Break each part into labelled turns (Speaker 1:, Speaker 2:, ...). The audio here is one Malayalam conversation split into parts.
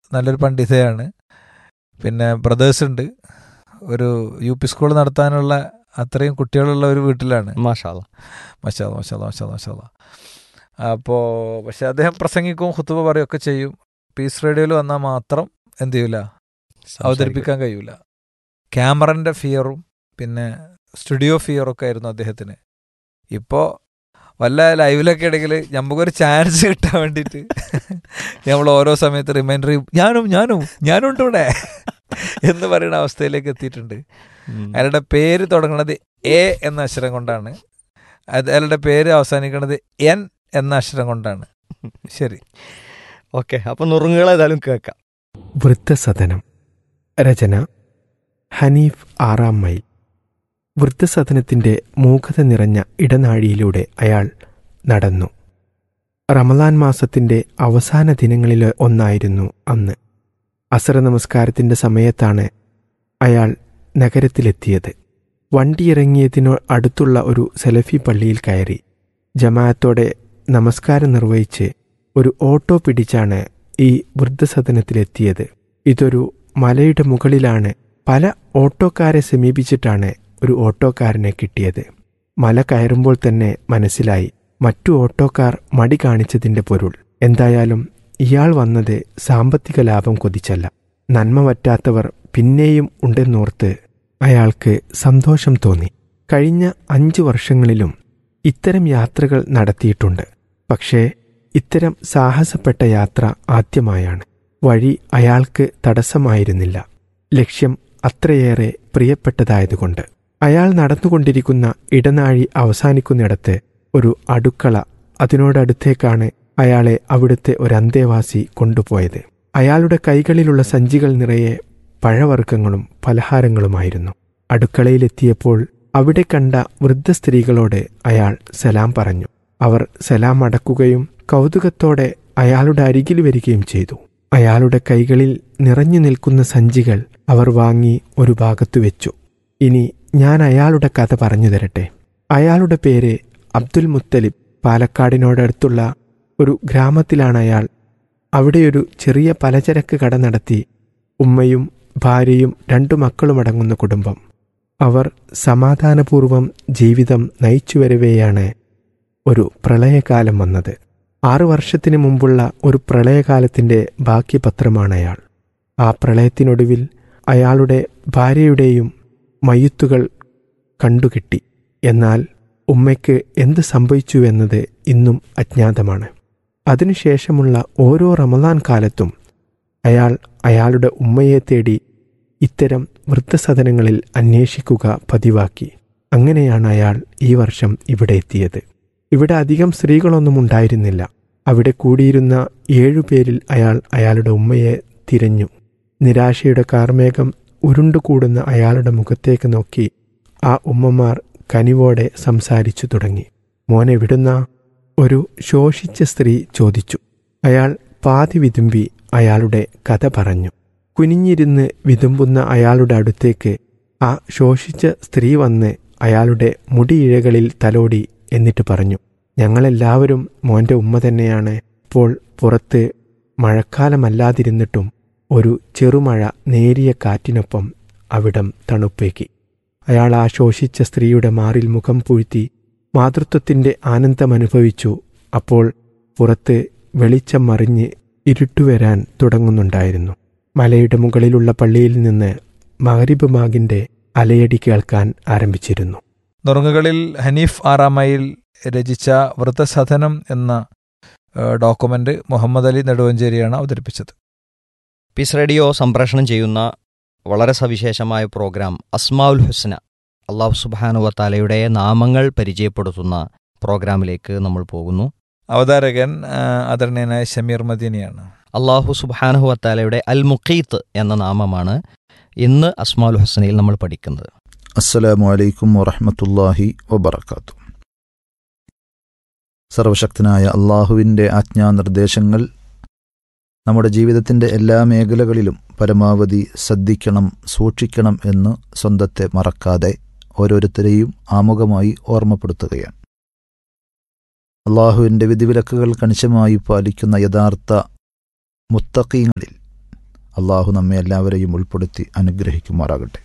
Speaker 1: നല്ലൊരു പണ്ഡിതയാണ് പിന്നെ ബ്രദേഴ്സ് ഉണ്ട് ഒരു യു പി സ്കൂൾ നടത്താനുള്ള അത്രയും കുട്ടികളുള്ള ഒരു വീട്ടിലാണ്
Speaker 2: മാഷാല്ല
Speaker 1: മഷാല മഷാല മഷാല മഷാല അപ്പോൾ പക്ഷെ അദ്ദേഹം പ്രസംഗിക്കും ഹുത്തുബ പറയുകയൊക്കെ ചെയ്യും പീസ് റേഡിയോയിൽ വന്നാൽ മാത്രം എന്ത് ചെയ്യൂല അവതരിപ്പിക്കാൻ കഴിയൂല ക്യാമറൻ്റെ ഫിയറും പിന്നെ സ്റ്റുഡിയോ ഫിയറൊക്കെ ആയിരുന്നു അദ്ദേഹത്തിന് ഇപ്പോൾ വല്ല ലൈവിലൊക്കെ ഇടയിൽ നമുക്കൊരു ചാൻസ് കിട്ടാൻ വേണ്ടിയിട്ട് നമ്മൾ ഓരോ സമയത്ത് റിമൈൻഡർ ഞാനും ഞാനും ഞാനും ഉണ്ട് ഇവിടെ എന്ന് പറയുന്ന അവസ്ഥയിലേക്ക് എത്തിയിട്ടുണ്ട് അയാളുടെ പേര് തുടങ്ങുന്നത് എ എന്ന അക്ഷരം കൊണ്ടാണ് അത് അയാളുടെ പേര് അവസാനിക്കുന്നത് എൻ എന്ന അക്ഷരം കൊണ്ടാണ് ശരി
Speaker 2: ഓക്കെ അപ്പൊ നുറുങ്ങുകൾ ഏതായാലും കേൾക്കാം
Speaker 3: വൃദ്ധസദനം രചന ഹനീഫ് ആറാം മൈൽ വൃദ്ധസദനത്തിന്റെ മൂകത നിറഞ്ഞ ഇടനാഴിയിലൂടെ അയാൾ നടന്നു റമദാൻ മാസത്തിന്റെ അവസാന ദിനങ്ങളിലെ ഒന്നായിരുന്നു അന്ന് അസറ നമസ്കാരത്തിന്റെ സമയത്താണ് അയാൾ നഗരത്തിലെത്തിയത് വണ്ടിയിറങ്ങിയതിനു അടുത്തുള്ള ഒരു സലഫി പള്ളിയിൽ കയറി ജമാഅത്തോടെ നമസ്കാരം നിർവഹിച്ച് ഒരു ഓട്ടോ പിടിച്ചാണ് ഈ വൃദ്ധസദനത്തിലെത്തിയത് ഇതൊരു മലയുടെ മുകളിലാണ് പല ഓട്ടോക്കാരെ സമീപിച്ചിട്ടാണ് ഒരു ഓട്ടോക്കാരനെ കിട്ടിയത് മല കയറുമ്പോൾ തന്നെ മനസ്സിലായി മറ്റു ഓട്ടോക്കാർ മടി കാണിച്ചതിന്റെ പൊരുൾ എന്തായാലും ഇയാൾ വന്നത് സാമ്പത്തിക ലാഭം കൊതിച്ചല്ല നന്മ പറ്റാത്തവർ പിന്നെയും ഉണ്ടെന്നോർത്ത് അയാൾക്ക് സന്തോഷം തോന്നി കഴിഞ്ഞ അഞ്ചു വർഷങ്ങളിലും ഇത്തരം യാത്രകൾ നടത്തിയിട്ടുണ്ട് പക്ഷേ ഇത്തരം സാഹസപ്പെട്ട യാത്ര ആദ്യമായാണ് വഴി അയാൾക്ക് തടസ്സമായിരുന്നില്ല ലക്ഷ്യം അത്രയേറെ പ്രിയപ്പെട്ടതായതുകൊണ്ട് അയാൾ നടന്നുകൊണ്ടിരിക്കുന്ന ഇടനാഴി അവസാനിക്കുന്നിടത്ത് ഒരു അടുക്കള അതിനോടടുത്തേക്കാണ് അയാളെ അവിടുത്തെ ഒരു അന്തേവാസി കൊണ്ടുപോയത് അയാളുടെ കൈകളിലുള്ള സഞ്ചികൾ നിറയെ പഴവർഗ്ഗങ്ങളും പലഹാരങ്ങളുമായിരുന്നു അടുക്കളയിലെത്തിയപ്പോൾ അവിടെ കണ്ട വൃദ്ധ സ്ത്രീകളോട് അയാൾ സലാം പറഞ്ഞു അവർ സലാം അടക്കുകയും കൗതുകത്തോടെ അയാളുടെ അരികിൽ വരികയും ചെയ്തു അയാളുടെ കൈകളിൽ നിറഞ്ഞു നിൽക്കുന്ന സഞ്ചികൾ അവർ വാങ്ങി ഒരു ഭാഗത്തു വെച്ചു ഇനി ഞാൻ അയാളുടെ കഥ പറഞ്ഞു തരട്ടെ അയാളുടെ പേര് അബ്ദുൽ മുത്തലിബ് പാലക്കാടിനോടടുത്തുള്ള ഒരു ഗ്രാമത്തിലാണ് അയാൾ അവിടെയൊരു ചെറിയ പലചരക്ക് കട നടത്തി ഉമ്മയും ഭാര്യയും രണ്ടു മക്കളുമടങ്ങുന്ന കുടുംബം അവർ സമാധാനപൂർവം ജീവിതം നയിച്ചു വരവെയാണ് ഒരു പ്രളയകാലം വന്നത് ആറു വർഷത്തിനു മുമ്പുള്ള ഒരു പ്രളയകാലത്തിന്റെ ബാക്കി പത്രമാണ് അയാൾ ആ പ്രളയത്തിനൊടുവിൽ അയാളുടെ ഭാര്യയുടെയും മയ്യത്തുകൾ കണ്ടുകിട്ടി എന്നാൽ ഉമ്മയ്ക്ക് എന്ത് സംഭവിച്ചുവെന്നത് ഇന്നും അജ്ഞാതമാണ് അതിനുശേഷമുള്ള ഓരോ റമദാൻ കാലത്തും അയാൾ അയാളുടെ ഉമ്മയെ തേടി ഇത്തരം വൃദ്ധസദനങ്ങളിൽ അന്വേഷിക്കുക പതിവാക്കി അങ്ങനെയാണ് അയാൾ ഈ വർഷം ഇവിടെ എത്തിയത് ഇവിടെ അധികം സ്ത്രീകളൊന്നും ഉണ്ടായിരുന്നില്ല അവിടെ കൂടിയിരുന്ന ഏഴുപേരിൽ അയാൾ അയാളുടെ ഉമ്മയെ തിരഞ്ഞു നിരാശയുടെ കാർമേഘം ഉരുണ്ടുകൂടുന്ന അയാളുടെ മുഖത്തേക്ക് നോക്കി ആ ഉമ്മമാർ കനിവോടെ സംസാരിച്ചു തുടങ്ങി മോനെ വിടുന്ന ഒരു ശോഷിച്ച സ്ത്രീ ചോദിച്ചു അയാൾ പാതി വിതുമ്പി അയാളുടെ കഥ പറഞ്ഞു കുനിഞ്ഞിരുന്ന് വിതുമ്പുന്ന അയാളുടെ അടുത്തേക്ക് ആ ശോഷിച്ച സ്ത്രീ വന്ന് അയാളുടെ മുടിയിഴകളിൽ തലോടി എന്നിട്ട് പറഞ്ഞു ഞങ്ങളെല്ലാവരും മോന്റെ ഉമ്മ തന്നെയാണ് ഇപ്പോൾ പുറത്ത് മഴക്കാലമല്ലാതിരുന്നിട്ടും ഒരു ചെറുമഴ നേരിയ കാറ്റിനൊപ്പം അവിടം തണുപ്പേക്കി അയാൾ ആ ശോഷിച്ച സ്ത്രീയുടെ മാറിൽ മുഖം പൂഴ്ത്തി മാതൃത്വത്തിന്റെ ആനന്ദമനുഭവിച്ചു അപ്പോൾ പുറത്ത് വെളിച്ചം മറിഞ്ഞ് ഇരുട്ടുവരാൻ തുടങ്ങുന്നുണ്ടായിരുന്നു മലയുടെ മുകളിലുള്ള പള്ളിയിൽ നിന്ന് മഹരിബ് മാഗിന്റെ അലയടി കേൾക്കാൻ ആരംഭിച്ചിരുന്നു
Speaker 1: നുറുങ്ങുകളിൽ ഹനീഫ് ആറാമയിൽ രചിച്ച വൃത്തസദനം എന്ന ഏഹ്, ഡോക്യുമെന്റ് മുഹമ്മദ് അലി നെടുവഞ്ചേരിയാണ് അവതരിപ്പിച്ചത്
Speaker 2: പീസ് റേഡിയോ സംപ്രേഷണം ചെയ്യുന്ന വളരെ സവിശേഷമായ പ്രോഗ്രാം അസ്മാഉൽ ഹുസ്ന അള്ളാഹു സുബാനുവത്താലയുടെ നാമങ്ങൾ പരിചയപ്പെടുത്തുന്ന പ്രോഗ്രാമിലേക്ക് നമ്മൾ പോകുന്നു
Speaker 1: അവതാരകൻ ആ, ആദരണീയനായ ഷമീർ മദീനിയാണ്
Speaker 2: അള്ളാഹു സുബാനുവത്താലയുടെ അൽ മുഖീത്ത് എന്ന നാമമാണ് ഇന്ന് അസ്മാഉൽ ഹുസ്നയിൽ നമ്മൾ പഠിക്കുന്നത്
Speaker 4: അസ്സലാമു അലൈക്കും വറഹ്മത്തുള്ളാഹി വബറകാത്തു സർവശക്തനായ അള്ളാഹുവിൻ്റെ ആജ്ഞാനിർദ്ദേശങ്ങൾ നമ്മുടെ ജീവിതത്തിൻ്റെ എല്ലാ മേഖലകളിലും പരമാവധി ശ്രദ്ധിക്കണം സൂക്ഷിക്കണം എന്ന് സ്വന്തത്തെ മറക്കാതെ ഓരോരുത്തരെയും ആമുഖമായി ഓർമ്മപ്പെടുത്തുകയാണ് അള്ളാഹുവിൻ്റെ വിധിവിലക്കുകൾ കണിശമായി പാലിക്കുന്ന യഥാർത്ഥ മുത്തക്കീങ്ങളിൽ അള്ളാഹു നമ്മെ എല്ലാവരെയും ഉൾപ്പെടുത്തി അനുഗ്രഹിക്കുമാറാകട്ടെ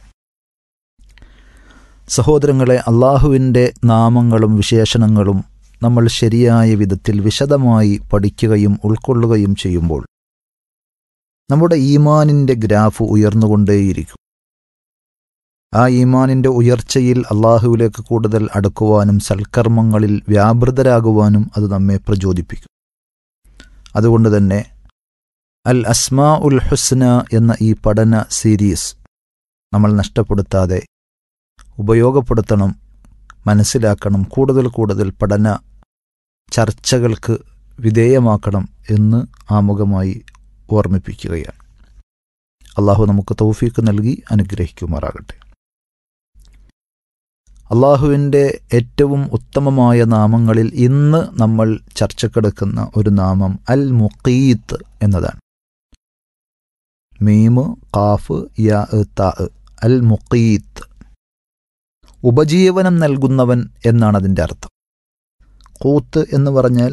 Speaker 4: സഹോദരങ്ങളെ അള്ളാഹുവിൻ്റെ നാമങ്ങളും വിശേഷണങ്ങളും നമ്മൾ ശരിയായ വിധത്തിൽ വിശദമായി പഠിക്കുകയും ഉൾക്കൊള്ളുകയും ചെയ്യുമ്പോൾ നമ്മുടെ ഈമാനിൻ്റെ ഗ്രാഫ് ഉയർന്നുകൊണ്ടേയിരിക്കും ആ ഈമാനിൻ്റെ ഉയർച്ചയിൽ അള്ളാഹുവിലേക്ക് കൂടുതൽ അടുക്കുവാനും സൽക്കർമ്മങ്ങളിൽ വ്യാപൃതരാകുവാനും അത് നമ്മെ പ്രചോദിപ്പിക്കും അതുകൊണ്ട് തന്നെ അൽ അസ്മാ ഉൽ ഹുസ്ന എന്ന ഈ പഠന സീരീസ് നമ്മൾ നഷ്ടപ്പെടുത്താതെ ഉപയോഗപ്പെടുത്തണം മനസ്സിലാക്കണം കൂടുതൽ കൂടുതൽ പഠന ചർച്ചകൾക്ക് വിധേയമാക്കണം എന്ന് ആമുഖമായി ഓർമ്മിപ്പിക്കുകയാണ് അള്ളാഹു നമുക്ക് തൗഫീക്ക് നൽകി അനുഗ്രഹിക്കുമാറാകട്ടെ അള്ളാഹുവിൻ്റെ ഏറ്റവും ഉത്തമമായ നാമങ്ങളിൽ ഇന്ന് നമ്മൾ ചർച്ചക്കെടുക്കുന്ന ഒരു നാമം അൽ മുഖീത്ത് എന്നതാണ് മീമ് കാഫ് യാ താ അൽ മുഖീത്ത് ഉപജീവനം നൽകുന്നവൻ എന്നാണ് അതിൻ്റെ അർത്ഥം കൂത്ത് എന്ന് പറഞ്ഞാൽ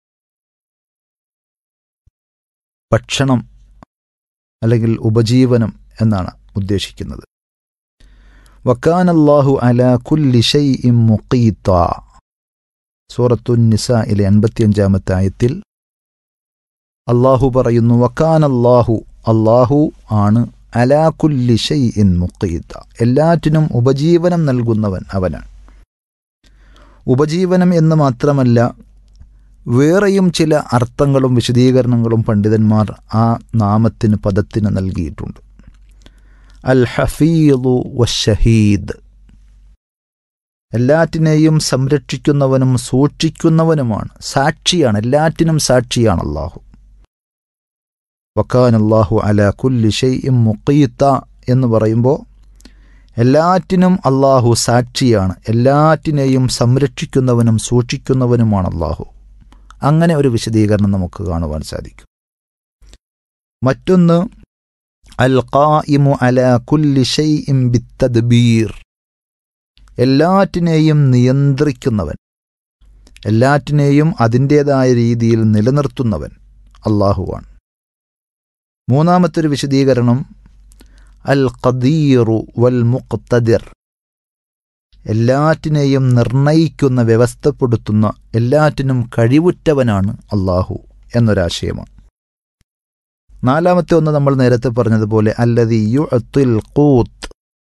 Speaker 4: ഭക്ഷണം അല്ലെങ്കിൽ ഉപജീവനം എന്നാണ് ഉദ്ദേശിക്കുന്നത് വക്കാനല്ലാഹു അല കുല്ലി ഷൈഇം മുഖീത്ത സൂറത്തു നിസയിലെ അൻപത്തിയഞ്ചാമത്തെ ആയത്തിൽ അള്ളാഹു പറയുന്നു വക്കാനല്ലാഹു അള്ളാഹു ആണ് അലാ കുല്ലി ഷൈഇൻ മുഖീത്ത എല്ലാറ്റിനും ഉപജീവനം നൽകുന്നവൻ അവനാണ് ഉപജീവനം എന്ന് മാത്രമല്ല വേറെയും ചില അർത്ഥങ്ങളും വിശദീകരണങ്ങളും പണ്ഡിതന്മാർ ആ നാമത്തിന് പദത്തിന് നൽകിയിട്ടുണ്ട് അൽ ഹഫീദു വഷഹീദ് എല്ലാറ്റിനെയും സംരക്ഷിക്കുന്നവനും സൂക്ഷിക്കുന്നവനുമാണ് സാക്ഷിയാണ് എല്ലാറ്റിനും സാക്ഷിയാണ് അള്ളാഹു വക്കാൻ അള്ളാഹു അല കുല്ലി ഷെയ്യും മുഖീത്ത എന്ന് പറയുമ്പോൾ എല്ലാറ്റിനും അള്ളാഹു സാക്ഷിയാണ് എല്ലാറ്റിനെയും സംരക്ഷിക്കുന്നവനും സൂക്ഷിക്കുന്നവനുമാണ് അള്ളാഹു അങ്ങനെ ഒരു വിശദീകരണം നമുക്ക് കാണുവാൻ സാധിക്കും മറ്റൊന്ന് അൽ ഖായിമു അല കുല്ലി ഷൈഇം ബിത്തദ്ബീർ എല്ലാറ്റിനെയും നിയന്ത്രിക്കുന്നവൻ എല്ലാറ്റിനെയും അതിൻ്റേതായ രീതിയിൽ നിലനിർത്തുന്നവൻ അള്ളാഹുവാണ് മൂന്നാമത്തെ ഒരു വിശദീകരണം അൽ ഖദീറു വൽ മുഖ്തദിർ എല്ലാറ്റിനെയും നിർണയിക്കുന്ന വ്യവസ്ഥപ്പെടുത്തുന്ന എല്ലാറ്റിനും കഴിവുറ്റവനാണ് അള്ളാഹു എന്നൊരാശയമാണ് നാലാമത്തെ ഒന്ന് നമ്മൾ നേരത്തെ പറഞ്ഞതുപോലെ അല്ലതി യു അത്തുൽ കൂത്ത്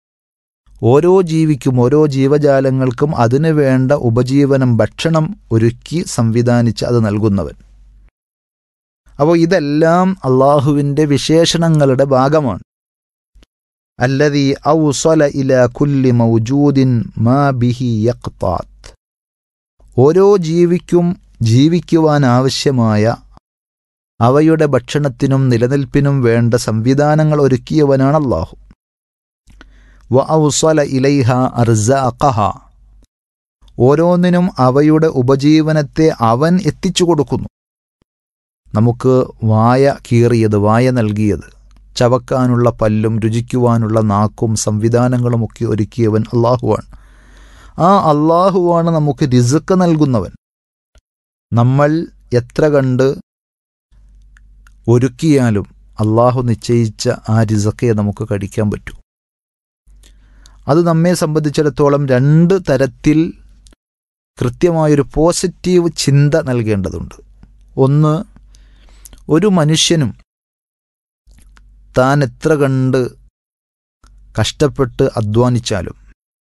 Speaker 4: ഓരോ ജീവിക്കും ഓരോ ജീവജാലങ്ങൾക്കും അതിനു വേണ്ട ഉപജീവനം ഭക്ഷണം ഒരുക്കി സംവിധാനിച്ച് അത് നൽകുന്നവൻ അപ്പോൾ ഇതെല്ലാം അള്ളാഹുവിൻ്റെ വിശേഷണങ്ങളുടെ ഭാഗമാണ് അല്ലതി ഔസല ഇല കുല്ലി മൗജൂദിൻ മാ ബിഹി യഖ്താത്ത് ഓരോ ജീവിക്കും ജീവിക്കുവാൻ ആവശ്യമായ അവയുടെ ഭക്ഷണത്തിനും നിലനിൽപ്പിനും വേണ്ട സംവിധാനങ്ങൾ ഒരുക്കിയവനാണ് അള്ളാഹു വ ഔസല ഇലൈഹ അർസാഖഹ ഓരോന്നിനും അവയുടെ ഉപജീവനത്തെ അവൻ എത്തിച്ചു കൊടുക്കുന്നു നമുക്ക് വായ കീറിയത് വായ നൽകിയത് ചവക്കാനുള്ള പല്ലും രുചിക്കുവാനുള്ള നാക്കും സംവിധാനങ്ങളുമൊക്കെ ഒരുക്കിയവൻ അള്ളാഹുവാണ് ആ അള്ളാഹുവാണ് നമുക്ക് റിസുക്ക് നൽകുന്നവൻ നമ്മൾ എത്ര കണ്ട് ഒരുക്കിയാലും അള്ളാഹു നിശ്ചയിച്ച ആ റിസക്കെ നമുക്ക് കഴിക്കാൻ പറ്റൂ അത് നമ്മെ സംബന്ധിച്ചിടത്തോളം രണ്ട് തരത്തിൽ കൃത്യമായൊരു പോസിറ്റീവ് ചിന്ത നൽകേണ്ടതുണ്ട് ഒന്ന് ഒരു മനുഷ്യനും താൻ എത്ര കണ്ട് കഷ്ടപ്പെട്ട് അധ്വാനിച്ചാലും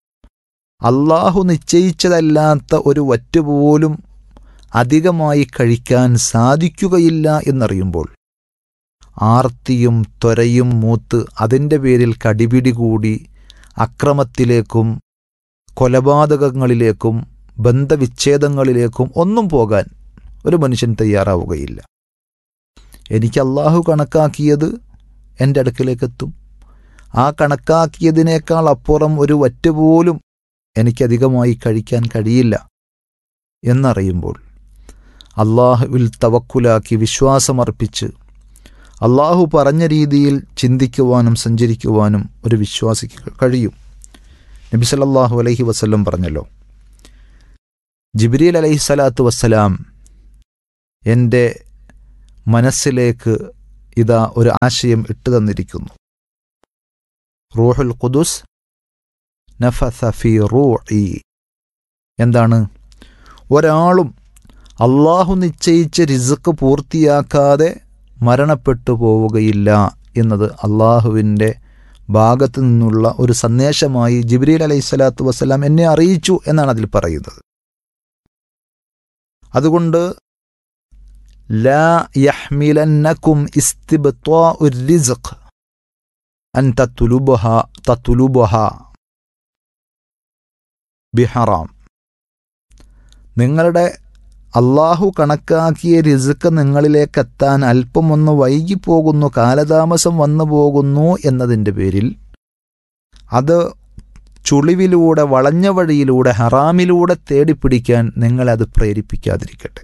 Speaker 4: അള്ളാഹു നിശ്ചയിച്ചതല്ലാത്ത ഒരു വറ്റുപോലും അധികമായി കഴിക്കാൻ സാധിക്കുകയില്ല എന്നറിയുമ്പോൾ ആർത്തിയും ത്വരയും മൂത്ത് അതിൻ്റെ പേരിൽ കടിപിടി കൂടി അക്രമത്തിലേക്കും കൊലപാതകങ്ങളിലേക്കും ബന്ധവിച്ഛേദങ്ങളിലേക്കും ഒന്നും പോകാൻ ഒരു മനുഷ്യൻ തയ്യാറാവുകയില്ല എനിക്ക് അള്ളാഹു കണക്കാക്കിയത് എൻ്റെ അടുക്കിലേക്കെത്തും ആ കണക്കാക്കിയതിനേക്കാൾ അപ്പുറം ഒരു വറ്റുപോലും എനിക്കധികമായി കഴിക്കാൻ കഴിയില്ല എന്നറിയുമ്പോൾ അള്ളാഹുവിൽ തവക്കുലാക്കി വിശ്വാസമർപ്പിച്ച് അള്ളാഹു പറഞ്ഞ രീതിയിൽ ചിന്തിക്കുവാനും സഞ്ചരിക്കുവാനും ഒരു വിശ്വാസിക്ക് കഴിയും നബി സല്ലല്ലാഹു അലൈഹി വസല്ലം പറഞ്ഞല്ലോ ജിബ്രീൽ അലൈഹി സ്വലാത്തു വസ്സലാം എൻ്റെ മനസ്സിലേക്ക് ഇതാ ഒരു ആശയം ഇട്ടു തന്നിരിക്കുന്നു റൂഹുൽ ഖുദുസ് നഫസ ഫി റൂഇ എന്താണ് ഒരാളും അള്ളാഹു നിശ്ചയിച്ച റിസുക്ക് പൂർത്തിയാക്കാതെ മരണപ്പെട്ടു പോവുകയില്ല എന്നത് അള്ളാഹുവിൻ്റെ ഭാഗത്തു നിന്നുള്ള ഒരു സന്ദേശമായി ജിബ്രീൽ അലൈഹി സ്വലാത്തു വസ്സലാം എന്നെ അറിയിച്ചു എന്നാണ് അതിൽ പറയുന്നത് അതുകൊണ്ട് ലാ യഹ്മിലന്നക്കും ഇസ്തിബ്ത്വാഉ റിസ്ഖ് അൻ തത്തുലുബഹ തത്തുലുബഹ ബിഹറാം നിങ്ങളുടെ അള്ളാഹു കണക്കാക്കിയ റിസുക്ക് നിങ്ങളിലേക്കെത്താൻ അല്പമൊന്ന് വൈകിപ്പോകുന്നു കാലതാമസം വന്നു പോകുന്നു എന്നതിൻ്റെ പേരിൽ അത് ചുളിവിലൂടെ വളഞ്ഞ വഴിയിലൂടെ ഹറാമിലൂടെ തേടിപ്പിടിക്കാൻ നിങ്ങളെ അത് പ്രേരിപ്പിക്കാതിരിക്കട്ടെ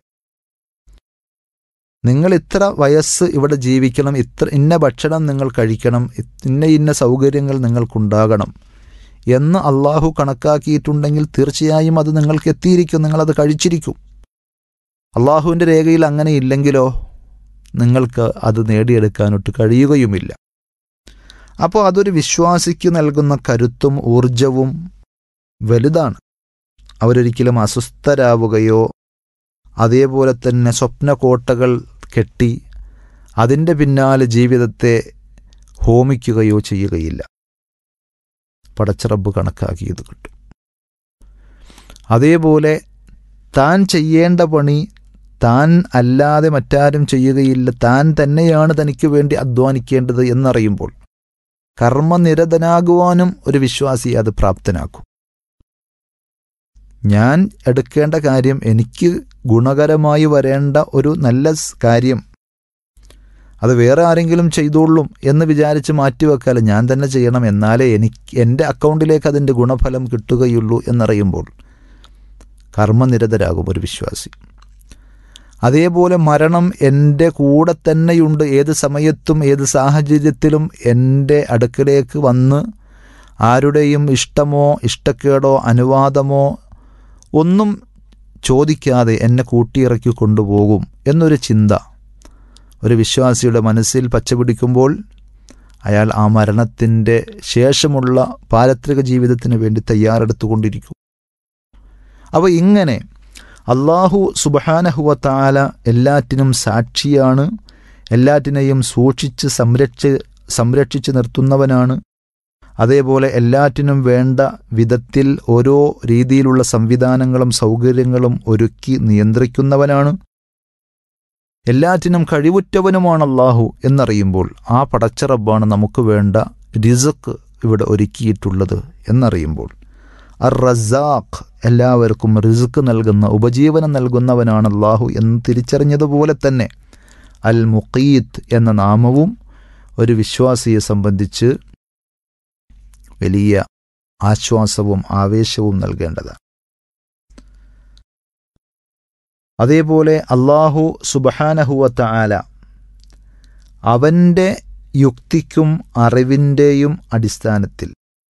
Speaker 4: നിങ്ങൾ ഇത്ര വയസ്സ് ഇവിടെ ജീവിക്കണം ഇത്ര ഇന്ന ഭക്ഷണം നിങ്ങൾ കഴിക്കണം ഇന്ന ഇന്ന സൗകര്യങ്ങൾ നിങ്ങൾക്കുണ്ടാകണം എന്ന് അള്ളാഹു കണക്കാക്കിയിട്ടുണ്ടെങ്കിൽ തീർച്ചയായും അത് നിങ്ങൾക്ക് എത്തിയിരിക്കും നിങ്ങളത് കഴിച്ചിരിക്കും അള്ളാഹുവിൻ്റെ രേഖയിൽ അങ്ങനെ ഇല്ലെങ്കിലോ നിങ്ങൾക്ക് അത് നേടിയെടുക്കാനൊട്ട് കഴിയുകയുമില്ല അപ്പോൾ അതൊരു വിശ്വാസിക്ക് നൽകുന്ന കരുത്തും ഊർജവും വലുതാണ് അവരൊരിക്കലും അസ്വസ്ഥരാവുകയോ അതേപോലെ തന്നെ സ്വപ്നകോട്ടകൾ കെട്ടി അതിൻ്റെ പിന്നാലെ ജീവിതത്തെ ഹോമിക്കുകയോ ചെയ്യുകയില്ല പടച്ചറബ് കണക്കാക്കിയത് കിട്ടും അതേപോലെ താൻ ചെയ്യേണ്ട പണി താൻ അല്ലാതെ മറ്റാരും ചെയ്യുകയില്ല താൻ തന്നെയാണ് തനിക്ക് വേണ്ടി അധ്വാനിക്കേണ്ടത് എന്നറിയുമ്പോൾ കർമ്മനിരതനാകുവാനും ഒരു വിശ്വാസി അത് പ്രാപ്തനാക്കും ഞാൻ എടുക്കേണ്ട കാര്യം എനിക്ക് ഗുണകരമായി വരേണ്ട ഒരു നല്ല കാര്യം അത് വേറെ ആരെങ്കിലും ചെയ്തോളും എന്ന് വിചാരിച്ച് മാറ്റിവെക്കാതെ ഞാൻ തന്നെ ചെയ്യണം എന്നാലേ എനിക്ക് എൻ്റെ അക്കൗണ്ടിലേക്ക് അതിൻ്റെ ഗുണഫലം കിട്ടുകയുള്ളൂ എന്നറിയുമ്പോൾ കർമ്മനിരതരാകും ഒരു വിശ്വാസി അതേപോലെ മരണം എൻ്റെ കൂടെ തന്നെയുണ്ട് ഏത് സമയത്തും ഏത് സാഹചര്യത്തിലും എൻ്റെ അടുക്കലേക്ക് വന്ന് ആരുടെയും ഇഷ്ടമോ ഇഷ്ടക്കേടോ അനുവാദമോ ഒന്നും ചോദിക്കാതെ എന്നെ കൂട്ടിയിറക്കി കൊണ്ടുപോകും എന്നൊരു ചിന്ത ഒരു വിശ്വാസിയുടെ മനസ്സിൽ പച്ചപിടിക്കുമ്പോൾ അയാൾ ആ മരണത്തിൻ്റെ ശേഷമുള്ള പാരത്രിക ജീവിതത്തിന് വേണ്ടി തയ്യാറെടുത്തുകൊണ്ടിരിക്കും അപ്പോൾ ഇങ്ങനെ അള്ളാഹു സുബഹാനഹുവ താല എല്ലാറ്റിനും സാക്ഷിയാണ് എല്ലാറ്റിനെയും സൂക്ഷിച്ച് സംരക്ഷ സംരക്ഷിച്ച് നിർത്തുന്നവനാണ് അതേപോലെ എല്ലാറ്റിനും വേണ്ട വിധത്തിൽ ഓരോ രീതിയിലുള്ള സംവിധാനങ്ങളും സൗകര്യങ്ങളും ഒരുക്കി നിയന്ത്രിക്കുന്നവനാണ് എല്ലാറ്റിനും കഴിവുറ്റവനുമാണ് അള്ളാഹു എന്നറിയുമ്പോൾ ആ പടച്ചറബാണ് നമുക്ക് വേണ്ട റിസക്ക് ഇവിടെ ഒരുക്കിയിട്ടുള്ളത് എന്നറിയുമ്പോൾ അർ റസാഖ് എല്ലാവർക്കും റിസ്ക് നൽകുന്ന ഉപജീവനം നൽകുന്നവനാണ് അള്ളാഹു എന്ന് തിരിച്ചറിഞ്ഞതുപോലെ തന്നെ അൽ മുഖീത്ത് എന്ന നാമവും ഒരു വിശ്വാസിയെ സംബന്ധിച്ച് വലിയ ആശ്വാസവും ആവേശവും നൽകേണ്ടതാണ് അതേപോലെ അള്ളാഹു സുബഹാനഹുവത്ത ആല അവൻ്റെ യുക്തിക്കും അറിവിൻ്റെയും അടിസ്ഥാനത്തിൽ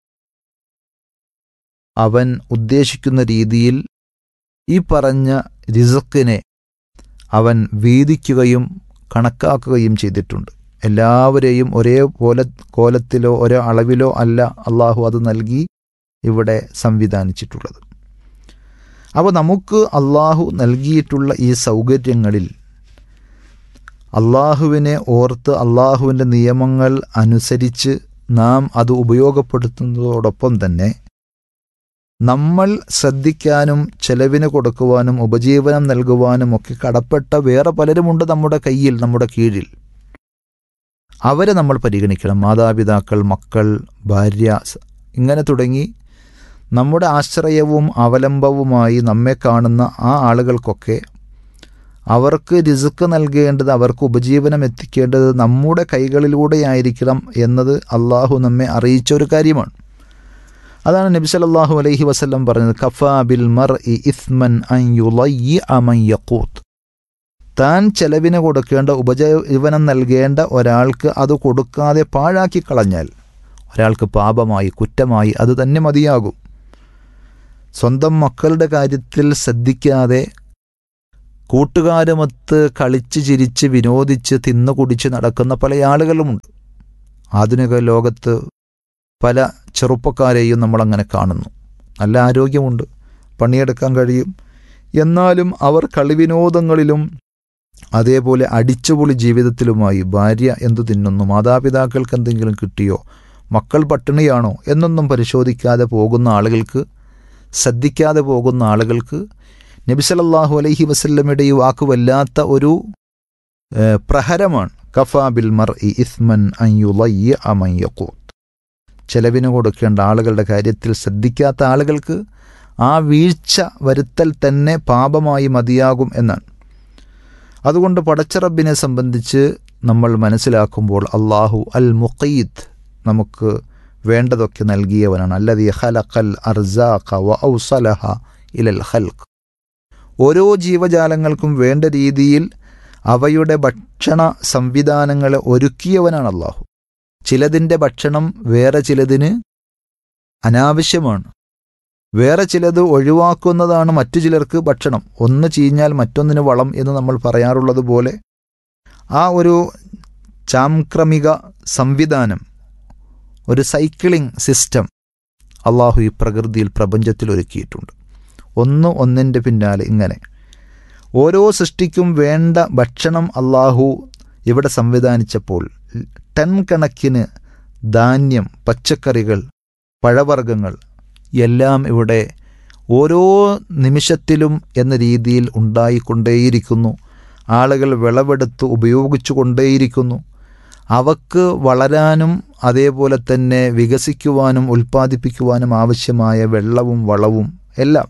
Speaker 4: അവൻ ഉദ്ദേശിക്കുന്ന രീതിയിൽ ഈ പറഞ്ഞ റിസക്കിനെ അവൻ വീതിക്കുകയും കണക്കാക്കുകയും ചെയ്തിട്ടുണ്ട് എല്ലാവരെയും ഒരേ പോലെ കോലത്തിലോ ഒരേ അളവിലോ അല്ല അള്ളാഹു അത് നൽകി ഇവിടെ സംവിധാനിച്ചിട്ടുള്ളത് അപ്പോൾ നമുക്ക് അള്ളാഹു നൽകിയിട്ടുള്ള ഈ സൗകര്യങ്ങളിൽ അള്ളാഹുവിനെ ഓർത്ത് അള്ളാഹുവിൻ്റെ നിയമങ്ങൾ അനുസരിച്ച് നാം അത് ഉപയോഗപ്പെടുത്തുന്നതോടൊപ്പം തന്നെ നമ്മൾ ശ്രദ്ധിക്കാനും ചെലവിന് കൊടുക്കുവാനും ഉപജീവനം നൽകുവാനും ഒക്കെ കടപ്പെട്ട വേറെ പലരുമുണ്ട് നമ്മുടെ കയ്യിൽ നമ്മുടെ കീഴിൽ അവരെ നമ്മൾ പരിഗണിക്കണം മാതാപിതാക്കൾ മക്കൾ ഭാര്യ ഇങ്ങനെ തുടങ്ങി നമ്മുടെ ആശ്രയവും അവലംബവുമായി നമ്മെ കാണുന്ന ആ ആളുകൾക്കൊക്കെ അവർക്ക് രിസുക്ക് നൽകേണ്ടത് അവർക്ക് ഉപജീവനം എത്തിക്കേണ്ടത് നമ്മുടെ കൈകളിലൂടെയായിരിക്കണം എന്നത് അള്ളാഹു നമ്മെ അറിയിച്ച ഒരു കാര്യമാണ് അതാണ് നബി സല്ലല്ലാഹു അലൈഹി വസല്ലം പറഞ്ഞത് കഫാ ബിൽ മർ ഇ ഇസ്മൻ അൻ യുളയ്യി അമൻ യഖൂത്ത് താൻ ചെലവിന് കൊടുക്കേണ്ട ഉപജീവനം നൽകേണ്ട ഒരാൾക്ക് അത് കൊടുക്കാതെ പാഴാക്കി കളഞ്ഞാൽ ഒരാൾക്ക് പാപമായി കുറ്റമായി അത് തന്നെ മതിയാകും സ്വന്തം മക്കളുടെ കാര്യത്തിൽ ശ്രദ്ധിക്കാതെ കൂട്ടുകാരുമൊത്ത് കളിച്ച് ചിരിച്ച് വിനോദിച്ച് തിന്നു കുടിച്ച് നടക്കുന്ന പല ആളുകളുമുണ്ട് ആധുനിക ലോകത്ത് പല ചെറുപ്പക്കാരെയും നമ്മളങ്ങനെ കാണുന്നു നല്ല ആരോഗ്യമുണ്ട് പണിയെടുക്കാൻ കഴിയും എന്നാലും അവർ കളിവിനോദങ്ങളിലും അതേപോലെ അടിച്ചുപൊളി ജീവിതത്തിലുമായി ഭാര്യ എന്തു തിന്നുന്നു മാതാപിതാക്കൾക്ക് എന്തെങ്കിലും കിട്ടിയോ മക്കൾ പട്ടിണിയാണോ എന്നൊന്നും പരിശോധിക്കാതെ പോകുന്ന ആളുകൾക്ക് ശ്രദ്ധിക്കാതെ പോകുന്ന ആളുകൾക്ക് നബിസലല്ലാഹു അലൈഹി വസല്ലമയുടെ ഈ വാക്ക് വല്ലാത്ത ഒരു ഏഹ്, പ്രഹരമാണ് കഫാബിൽ മർ ഇ ഇസ്മൻ അയ്യുലയ്യ അമയ്യക്കൂത്ത് ചെലവിന് കൊടുക്കേണ്ട ആളുകളുടെ കാര്യത്തിൽ ശ്രദ്ധിക്കാത്ത ആളുകൾക്ക് ആ വീഴ്ച വരുത്തൽ തന്നെ പാപമായി മതിയാകും എന്നാണ് അതുകൊണ്ട് പടച്ചറബിനെ സംബന്ധിച്ച് നമ്മൾ മനസ്സിലാക്കുമ്പോൾ അള്ളാഹു അൽ മുഖീദ് നമുക്ക് വേണ്ടതൊക്കെ നൽകിയവനാണ് അല്ലതി ഖലഖൽ അർസാഖ വ ഔസലഹ ഇലൽ ഖൽഖ് ഓരോ ജീവജാലങ്ങൾക്കും വേണ്ട രീതിയിൽ അവയുടെ ഭക്ഷണ സംവിധാനങ്ങളെ ഒരുക്കിയവനാണ് അള്ളാഹു ചിലതിൻ്റെ ഭക്ഷണം വേറെ ചിലതിന് അനാവശ്യമാണ് വേറെ ചിലത് ഒഴിവാക്കുന്നതാണ് മറ്റു ചിലർക്ക് ഭക്ഷണം ഒന്ന് ചീഞ്ഞാൽ മറ്റൊന്നിന് വളം എന്ന് നമ്മൾ പറയാറുള്ളത് പോലെ ആ ഒരു ചാംക്രമിക സംവിധാനം ഒരു സൈക്ലിംഗ് സിസ്റ്റം അള്ളാഹു ഈ പ്രകൃതിയിൽ പ്രപഞ്ചത്തിൽ ഒരുക്കിയിട്ടുണ്ട് ഒന്ന് ഒന്നിൻ്റെ പിന്നാലെ ഇങ്ങനെ ഓരോ സൃഷ്ടിക്കും വേണ്ട ഭക്ഷണം അള്ളാഹു ഇവിടെ സംവിധാനിച്ചപ്പോൾ ടൺ കണക്കിന് ധാന്യം പച്ചക്കറികൾ പഴവർഗ്ഗങ്ങൾ എല്ലാം ഇവിടെ ഓരോ നിമിഷത്തിലും എന്ന രീതിയിൽ ഉണ്ടായിക്കൊണ്ടേയിരിക്കുന്നു ആളുകൾ വിളവെടുത്ത് ഉപയോഗിച്ചു കൊണ്ടേയിരിക്കുന്നു അവക്ക് വളരാനും അതേപോലെ തന്നെ വികസിക്കുവാനും ഉൽപ്പാദിപ്പിക്കുവാനും ആവശ്യമായ വെള്ളവും വളവും എല്ലാം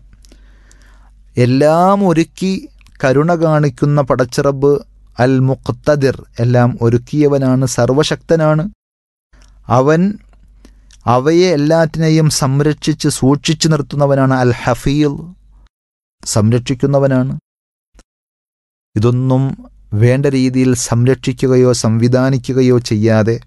Speaker 4: എല്ലാം ഒരുക്കി കരുണ കാണിക്കുന്ന പടച്ചിറബ് അൽ മുഖ്തദിർ എല്ലാം ഒരുക്കിയവനാണ് സർവശക്തനാണ് അവൻ അവയെ എല്ലാറ്റിനെയും സംരക്ഷിച്ച് സൂക്ഷിച്ചു നിർത്തുന്നവനാണ് അൽ ഹഫീൽ സംരക്ഷിക്കുന്നവനാണ് ഇതൊന്നും വേണ്ട രീതിയിൽ സംരക്ഷിക്കുകയോ സംവിധാനിക്കുകയോ ചെയ്യാതെ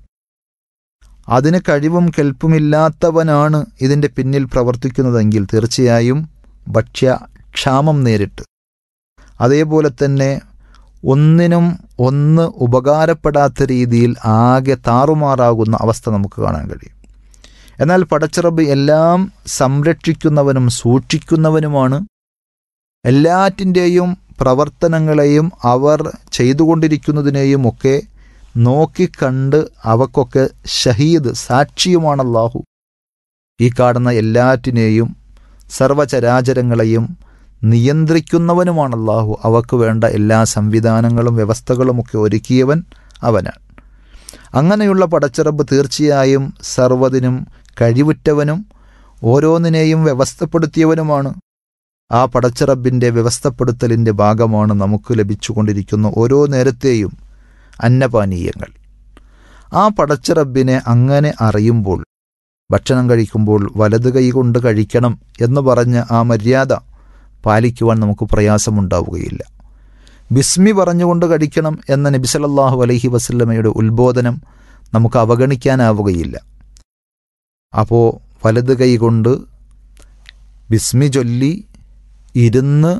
Speaker 4: അതിന് കഴിവും കെൽപ്പുമില്ലാത്തവനാണ് ഇതിൻ്റെ പിന്നിൽ പ്രവർത്തിക്കുന്നതെങ്കിൽ തീർച്ചയായും ഭക്ഷ്യക്ഷാമം നേരിട്ട് അതേപോലെ തന്നെ ഒന്നിനും ഒന്ന് ഉപകാരപ്പെടാത്ത രീതിയിൽ ആകെ താറുമാറാകുന്ന അവസ്ഥ നമുക്ക് കാണാൻ കഴിയും എന്നാൽ പടച്ചിറബ് എല്ലാം സംരക്ഷിക്കുന്നവനും സൂക്ഷിക്കുന്നവനുമാണ് എല്ലാറ്റിൻ്റെയും പ്രവർത്തനങ്ങളെയും അവർ ചെയ്തുകൊണ്ടിരിക്കുന്നതിനെയും ഒക്കെ നോക്കിക്കണ്ട് അവക്കൊക്കെ ഷഹീദ് സാക്ഷിയുമാണ് അല്ലാഹു ഈ കാണുന്ന എല്ലാറ്റിനെയും സർവചരാചരങ്ങളെയും നിയന്ത്രിക്കുന്നവനുമാണ് അല്ലാഹു അവക്ക് വേണ്ട എല്ലാ സംവിധാനങ്ങളും വ്യവസ്ഥകളുമൊക്കെ ഒരുക്കിയവൻ അവനാണ് അങ്ങനെയുള്ള പടച്ചിറബ് തീർച്ചയായും സർവ്വതിനും കഴിവുറ്റവനും ഓരോന്നിനെയും വ്യവസ്ഥപ്പെടുത്തിയവനുമാണ് ആ പടച്ചിറബിൻ്റെ വ്യവസ്ഥപ്പെടുത്തലിൻ്റെ ഭാഗമാണ് നമുക്ക് ലഭിച്ചുകൊണ്ടിരിക്കുന്ന ഓരോ നേരത്തെയും അന്നപാനീയങ്ങൾ ആ പടച്ചിറബിനെ അങ്ങനെ അറിയുമ്പോൾ ഭക്ഷണം കഴിക്കുമ്പോൾ വലത് കൈ കൊണ്ട് കഴിക്കണം എന്ന് പറഞ്ഞ ആ മര്യാദ പാലിക്കുവാൻ നമുക്ക് പ്രയാസമുണ്ടാവുകയില്ല ബിസ്മി പറഞ്ഞുകൊണ്ട് കഴിക്കണം എന്ന നബിസലല്ലാഹു അലൈഹി വസല്ലമയുടെ ഉത്ബോധനം നമുക്ക് അവഗണിക്കാനാവുകയില്ല അപ്പോൾ വലത് കൈ കൊണ്ട് ബിസ്മി ചൊല്ലി ഇരുന്ന്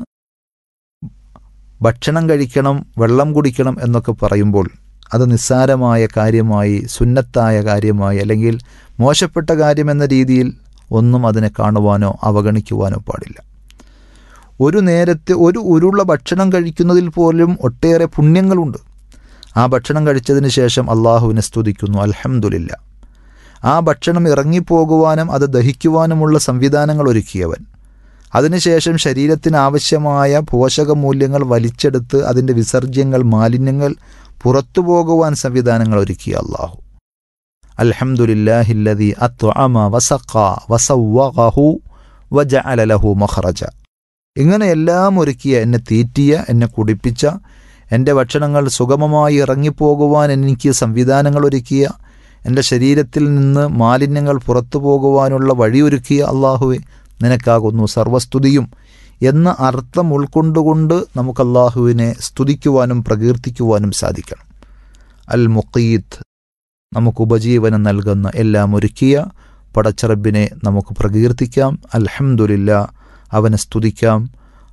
Speaker 4: ഭക്ഷണം കഴിക്കണം വെള്ളം കുടിക്കണം എന്നൊക്കെ പറയുമ്പോൾ അത് നിസ്സാരമായ കാര്യമായി സുന്നത്തായ കാര്യമായി അല്ലെങ്കിൽ മോശപ്പെട്ട കാര്യമെന്ന രീതിയിൽ ഒന്നും അതിനെ കാണുവാനോ അവഗണിക്കുവാനോ പാടില്ല ഒരു നേരത്തെ ഒരു ഉരുള ഭക്ഷണം കഴിക്കുന്നതിൽ പോലും ഒട്ടേറെ പുണ്യങ്ങളുണ്ട് ആ ഭക്ഷണം കഴിച്ചതിന് ശേഷം അള്ളാഹുവിനെ സ്തുതിക്കുന്നു അൽഹംദുലില്ല ആ ഭക്ഷണം ഇറങ്ങിപ്പോകുവാനും അത് ദഹിക്കുവാനുമുള്ള സംവിധാനങ്ങൾ ഒരുക്കിയവൻ അതിനുശേഷം ശരീരത്തിന് ആവശ്യമായ പോഷകമൂല്യങ്ങൾ വലിച്ചെടുത്ത് അതിൻ്റെ വിസർജ്യങ്ങൾ മാലിന്യങ്ങൾ പുറത്തു പോകുവാൻ സംവിധാനങ്ങൾ ഒരുക്കിയ അള്ളാഹു അൽഹംദുലില്ലാഹില്ലദി അത്വഅമ വസഖ വസവ്വഖഹു വജഅല ലഹു മഖറജ ഇങ്ങനെ എല്ലാം ഒരുക്കിയ എന്നെ തീറ്റിയ എന്നെ കുടിപ്പിച്ച എൻ്റെ ഭക്ഷണങ്ങൾ സുഗമമായി ഇറങ്ങിപ്പോകുവാൻ എനിക്ക് സംവിധാനങ്ങൾ ഒരുക്കിയ എൻ്റെ ശരീരത്തിൽ നിന്ന് മാലിന്യങ്ങൾ പുറത്തു പോകുവാനുള്ള വഴിയൊരുക്കിയ അള്ളാഹുവെ നിനക്കാകുന്നു സർവസ്തുതിയും എന്ന അർത്ഥം ഉൾക്കൊണ്ടുകൊണ്ട് നമുക്ക് അള്ളാഹുവിനെ സ്തുതിക്കുവാനും പ്രകീർത്തിക്കുവാനും സാധിക്കണം അൽ മുഖീത്ത് നമുക്ക് ഉപജീവനം നൽകുന്ന എല്ലാം ഒരുക്കിയ പടച്ചറബിനെ നമുക്ക് പ്രകീർത്തിക്കാം അൽഹംദുലില്ല അവനെ സ്തുതിക്കാം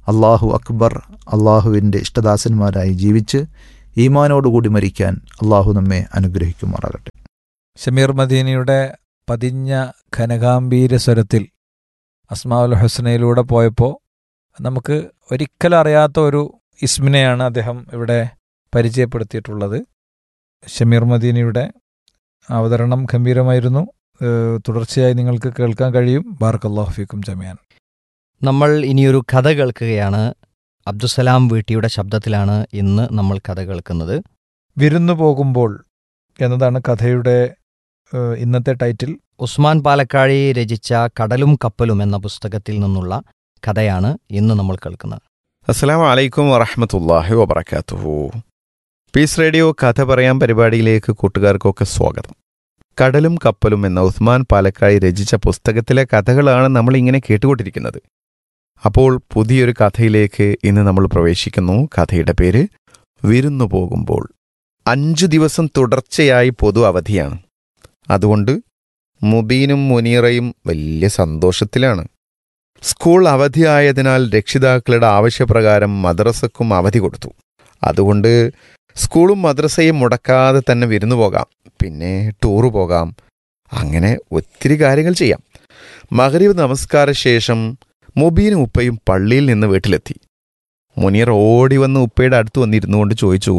Speaker 4: അള്ളാഹു അക്ബർ അള്ളാഹുവിൻ്റെ ഇഷ്ടദാസന്മാരായി ജീവിച്ച് ഈമാനോടുകൂടി മരിക്കാൻ അള്ളാഹു നമ്മെ അനുഗ്രഹിക്കുമാറാകട്ടെ
Speaker 1: ഷമീർ മദീനിയുടെ പതിഞ്ഞ ഘനഗാംഭീര സ്വരത്തിൽ അസ്മാഉൽ ഹുസ്നയിലൂടെ പോയപ്പോൾ നമുക്ക് ഒരിക്കലും അറിയാത്ത ഒരു ഇസ്മിനെയാണ് അദ്ദേഹം ഇവിടെ പരിചയപ്പെടുത്തിയിട്ടുള്ളത് ഷമീർ മദീനിയുടെ അവതരണം ഗംഭീരമായിരുന്നു ഏഹ് തുടർച്ചയായി നിങ്ങൾക്ക് കേൾക്കാൻ കഴിയും ബാർക്കല്ലാഹു ഫീക്കും ജമിയാൻ
Speaker 2: നമ്മൾ ഇനിയൊരു കഥ കേൾക്കുകയാണ് അബ്ദുസലാം വീട്ടിയുടെ ശബ്ദത്തിലാണ് ഇന്ന് നമ്മൾ കഥ കേൾക്കുന്നത്
Speaker 1: വിരുന്നു പോകുമ്പോൾ എന്നതാണ് കഥയുടെ ഏഹ് ഇന്നത്തെ ടൈറ്റിൽ
Speaker 2: ഉസ്മാൻ പാലക്കാഴി രചിച്ച കടലും കപ്പലും എന്ന പുസ്തകത്തിൽ നിന്നുള്ള കഥയാണ് ഇന്ന് നമ്മൾ കേൾക്കുന്നത്
Speaker 5: അസ്സാം വലൈക്കും വറഹമത്തല്ലാഹി വബർക്കാത്തുഹു പീസ് റേഡിയോ കഥ പറയാൻ പരിപാടിയിലേക്ക് കൂട്ടുകാർക്കൊക്കെ സ്വാഗതം കടലും കപ്പലും എന്ന ഉസ്മാൻ പാലക്കായി രചിച്ച പുസ്തകത്തിലെ കഥകളാണ് നമ്മൾ ഇങ്ങനെ കേട്ടുകൊണ്ടിരിക്കുന്നത് അപ്പോൾ പുതിയൊരു കഥയിലേക്ക് ഇന്ന് നമ്മൾ പ്രവേശിക്കുന്നു കഥയുടെ പേര് വിരുന്നു പോകുമ്പോൾ അഞ്ചു ദിവസം തുടർച്ചയായി പൊതു അവധിയാണ് അതുകൊണ്ട് മുബീനും മുനീറയും വലിയ സന്തോഷത്തിലാണ് സ്കൂൾ അവധിയായതിനാൽ രക്ഷിതാക്കളുടെ ആവശ്യപ്രകാരം മദ്രസക്കും അവധി കൊടുത്തു അതുകൊണ്ട് സ്കൂളും മദ്രസയും മുടക്കാതെ തന്നെ വിരുന്നു പോകാം പിന്നെ ടൂറ് പോകാം അങ്ങനെ ഒത്തിരി കാര്യങ്ങൾ ചെയ്യാം മകരീവ് നമസ്കാര ശേഷം മുബീനും ഉപ്പയും പള്ളിയിൽ നിന്ന് വീട്ടിലെത്തി മുനീർ ഓടി വന്ന് ഉപ്പയുടെ അടുത്ത് വന്നിരുന്നു കൊണ്ട് ചോദിച്ചു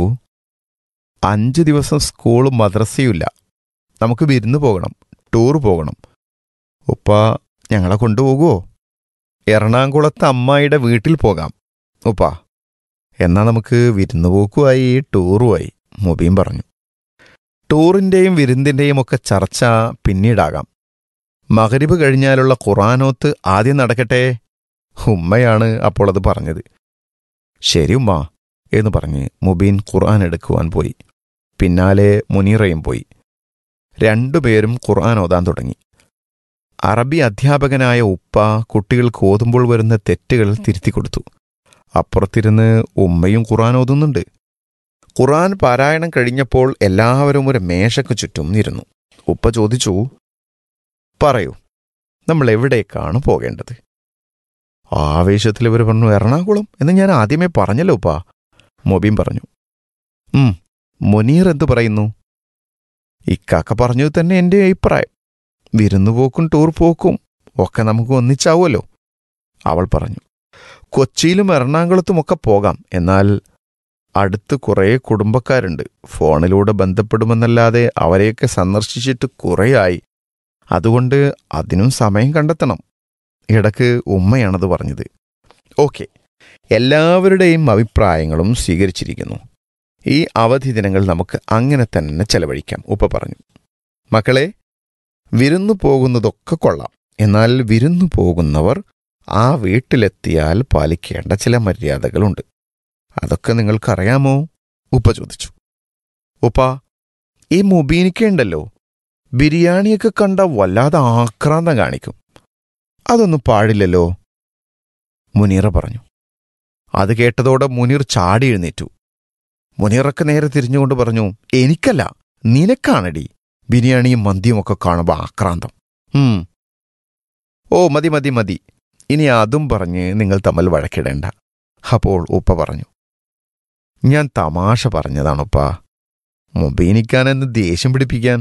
Speaker 5: അഞ്ച് ദിവസം സ്കൂളും മദ്രസയുമില്ല നമുക്ക് വിരുന്നു പോകണം ടൂർ പോകണം ഉപ്പ ഞങ്ങളെ കൊണ്ടുപോകുമോ എറണാകുളത്ത് അമ്മായിയുടെ വീട്ടിൽ പോകാം ഉപ്പാ എന്നാ നമുക്ക് വിരുന്നുപോക്കുമായി ടൂറുമായി മുബീൻ പറഞ്ഞു ടൂറിൻ്റെയും വിരുന്നിൻ്റെയും ഒക്കെ ചർച്ച പിന്നീടാകാം മകരിബ് കഴിഞ്ഞാലുള്ള ഖുറാനോത്ത് ആദ്യം നടക്കട്ടെ ഉമ്മയാണ് അപ്പോൾ അത് പറഞ്ഞത് ശരി ഉമ്മ എന്ന് പറഞ്ഞ് മുബീൻ ഖുർആൻ എടുക്കുവാൻ പോയി പിന്നാലെ മുനീറയും പോയി രണ്ടുപേരും ഖുർആൻ ഓതാൻ തുടങ്ങി അറബി അധ്യാപകനായ ഉപ്പ കുട്ടികൾക്ക് ഓതുമ്പോൾ വരുന്ന തെറ്റുകൾ തിരുത്തി കൊടുത്തു അപ്പുറത്തിരുന്ന് ഉമ്മയും ഖുറാൻ ഓതുന്നുണ്ട് ഖുറാൻ പാരായണം കഴിഞ്ഞപ്പോൾ എല്ലാവരും ഒരു മേശയ്ക്ക് ചുറ്റും ഇരുന്നു ഉപ്പ ചോദിച്ചു പറയൂ നമ്മൾ എവിടേക്കാണ് പോകേണ്ടത് ആവേശത്തിൽ ഇവർ പറഞ്ഞു എറണാകുളം എന്ന് ഞാൻ ആദ്യമേ പറഞ്ഞല്ലോ ഉപ്പ മൊബീൻ പറഞ്ഞു ഉം മുനീർ എന്തു പറയുന്നു ഇക്കാക്ക പറഞ്ഞത് തന്നെ എൻ്റെ അഭിപ്രായം വിരുന്നുപോക്കും ടൂർ പോക്കും ഒക്കെ നമുക്ക് ഒന്നിച്ചാവുമല്ലോ അവൾ പറഞ്ഞു കൊച്ചിയിലും എറണാകുളത്തുമൊക്കെ പോകാം എന്നാൽ അടുത്ത് കുറേ കുടുംബക്കാരുണ്ട് ഫോണിലൂടെ ബന്ധപ്പെടുമെന്നല്ലാതെ അവരെയൊക്കെ സന്ദർശിച്ചിട്ട് കുറേയായി അതുകൊണ്ട് അതിനും സമയം കണ്ടെത്തണം ഇടക്ക് ഉമ്മയാണത് പറഞ്ഞത് ഓക്കെ എല്ലാവരുടെയും അഭിപ്രായങ്ങളും സ്വീകരിച്ചിരിക്കുന്നു ഈ അവധി ദിനങ്ങൾ നമുക്ക് അങ്ങനെ തന്നെ ചെലവഴിക്കാം ഉപ്പ പറഞ്ഞു മക്കളെ വിരുന്നു പോകുന്നതൊക്കെ കൊള്ളാം എന്നാൽ വിരുന്നു പോകുന്നവർ ആ വീട്ടിലെത്തിയാൽ പാലിക്കേണ്ട ചില മര്യാദകളുണ്ട് അതൊക്കെ നിങ്ങൾക്കറിയാമോ ഉപ്പ ചോദിച്ചു ഉപ്പ ഈ മുബീനിക്കുണ്ടല്ലോ ബിരിയാണിയൊക്കെ കണ്ട വല്ലാതെ ആക്രാന്തം കാണിക്കും അതൊന്നും പാടില്ലല്ലോ മുനീറ പറഞ്ഞു അത് കേട്ടതോടെ മുനീർ ചാടി എഴുന്നേറ്റു മുനീറൊക്കെ നേരെ തിരിഞ്ഞുകൊണ്ട് പറഞ്ഞു എനിക്കല്ല നിനക്കാണടി ബിരിയാണിയും മന്തിയും ഒക്കെ കാണുമ്പോൾ ആക്രാന്തം ഉം ഓ മതി മതി മതി ഇനി അതും പറഞ്ഞ് നിങ്ങൾ തമ്മിൽ വഴക്കിടേണ്ട അപ്പോൾ ഉപ്പ പറഞ്ഞു ഞാൻ തമാശ പറഞ്ഞതാണുപ്പ മുബീനിക്കാനെന്ന് ദേഷ്യം പിടിപ്പിക്കാൻ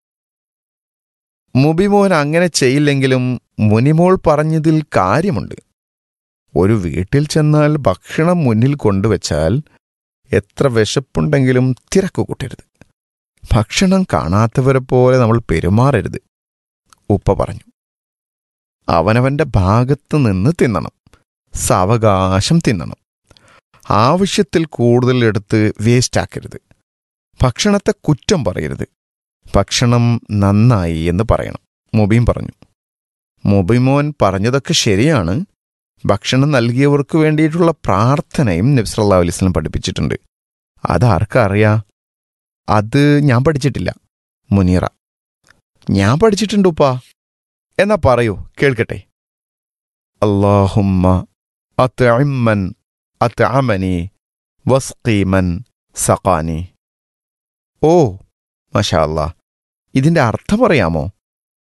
Speaker 5: മുബിമോൻ അങ്ങനെ ചെയ്യില്ലെങ്കിലും മുനിമോൾ പറഞ്ഞതിൽ കാര്യമുണ്ട് ഒരു വീട്ടിൽ ചെന്നാൽ ഭക്ഷണം മുന്നിൽ കൊണ്ടുവച്ചാൽ എത്ര വിശപ്പുണ്ടെങ്കിലും തിരക്ക് കൂട്ടരുത് ഭക്ഷണം കാണാത്തവരെ പോലെ നമ്മൾ പെരുമാറരുത് ഉപ്പ പറഞ്ഞു അവനവന്റെ ഭാഗത്ത് നിന്ന് തിന്നണം സാവകാശം തിന്നണം ആവശ്യത്തിൽ കൂടുതൽ എടുത്ത് വേസ്റ്റാക്കരുത് ഭക്ഷണത്തെ കുറ്റം പറയരുത് ഭക്ഷണം നന്നായി എന്ന് പറയണം മുബീൻ പറഞ്ഞു മുബിമോൻ പറഞ്ഞതൊക്കെ ശരിയാണ് ഭക്ഷണം നൽകിയവർക്ക് വേണ്ടിയിട്ടുള്ള പ്രാർത്ഥനയും നബ്സല്ലാ അലൈസ്ലം പഠിപ്പിച്ചിട്ടുണ്ട് അതാർക്കറിയാ അത് ഞാൻ പഠിച്ചിട്ടില്ല മുനീറ ഞാൻ പഠിച്ചിട്ടുണ്ട് ഉപ്പാ എന്നാ പറയൂ കേൾക്കട്ടെ അള്ളാഹുമ്മ അത്അമ്മൻ അത്അമനി വസ്കീമൻ സഖാനി ഓ മഷാ അല്ലാ ഇതിന്റെ അർത്ഥം പറയാമോ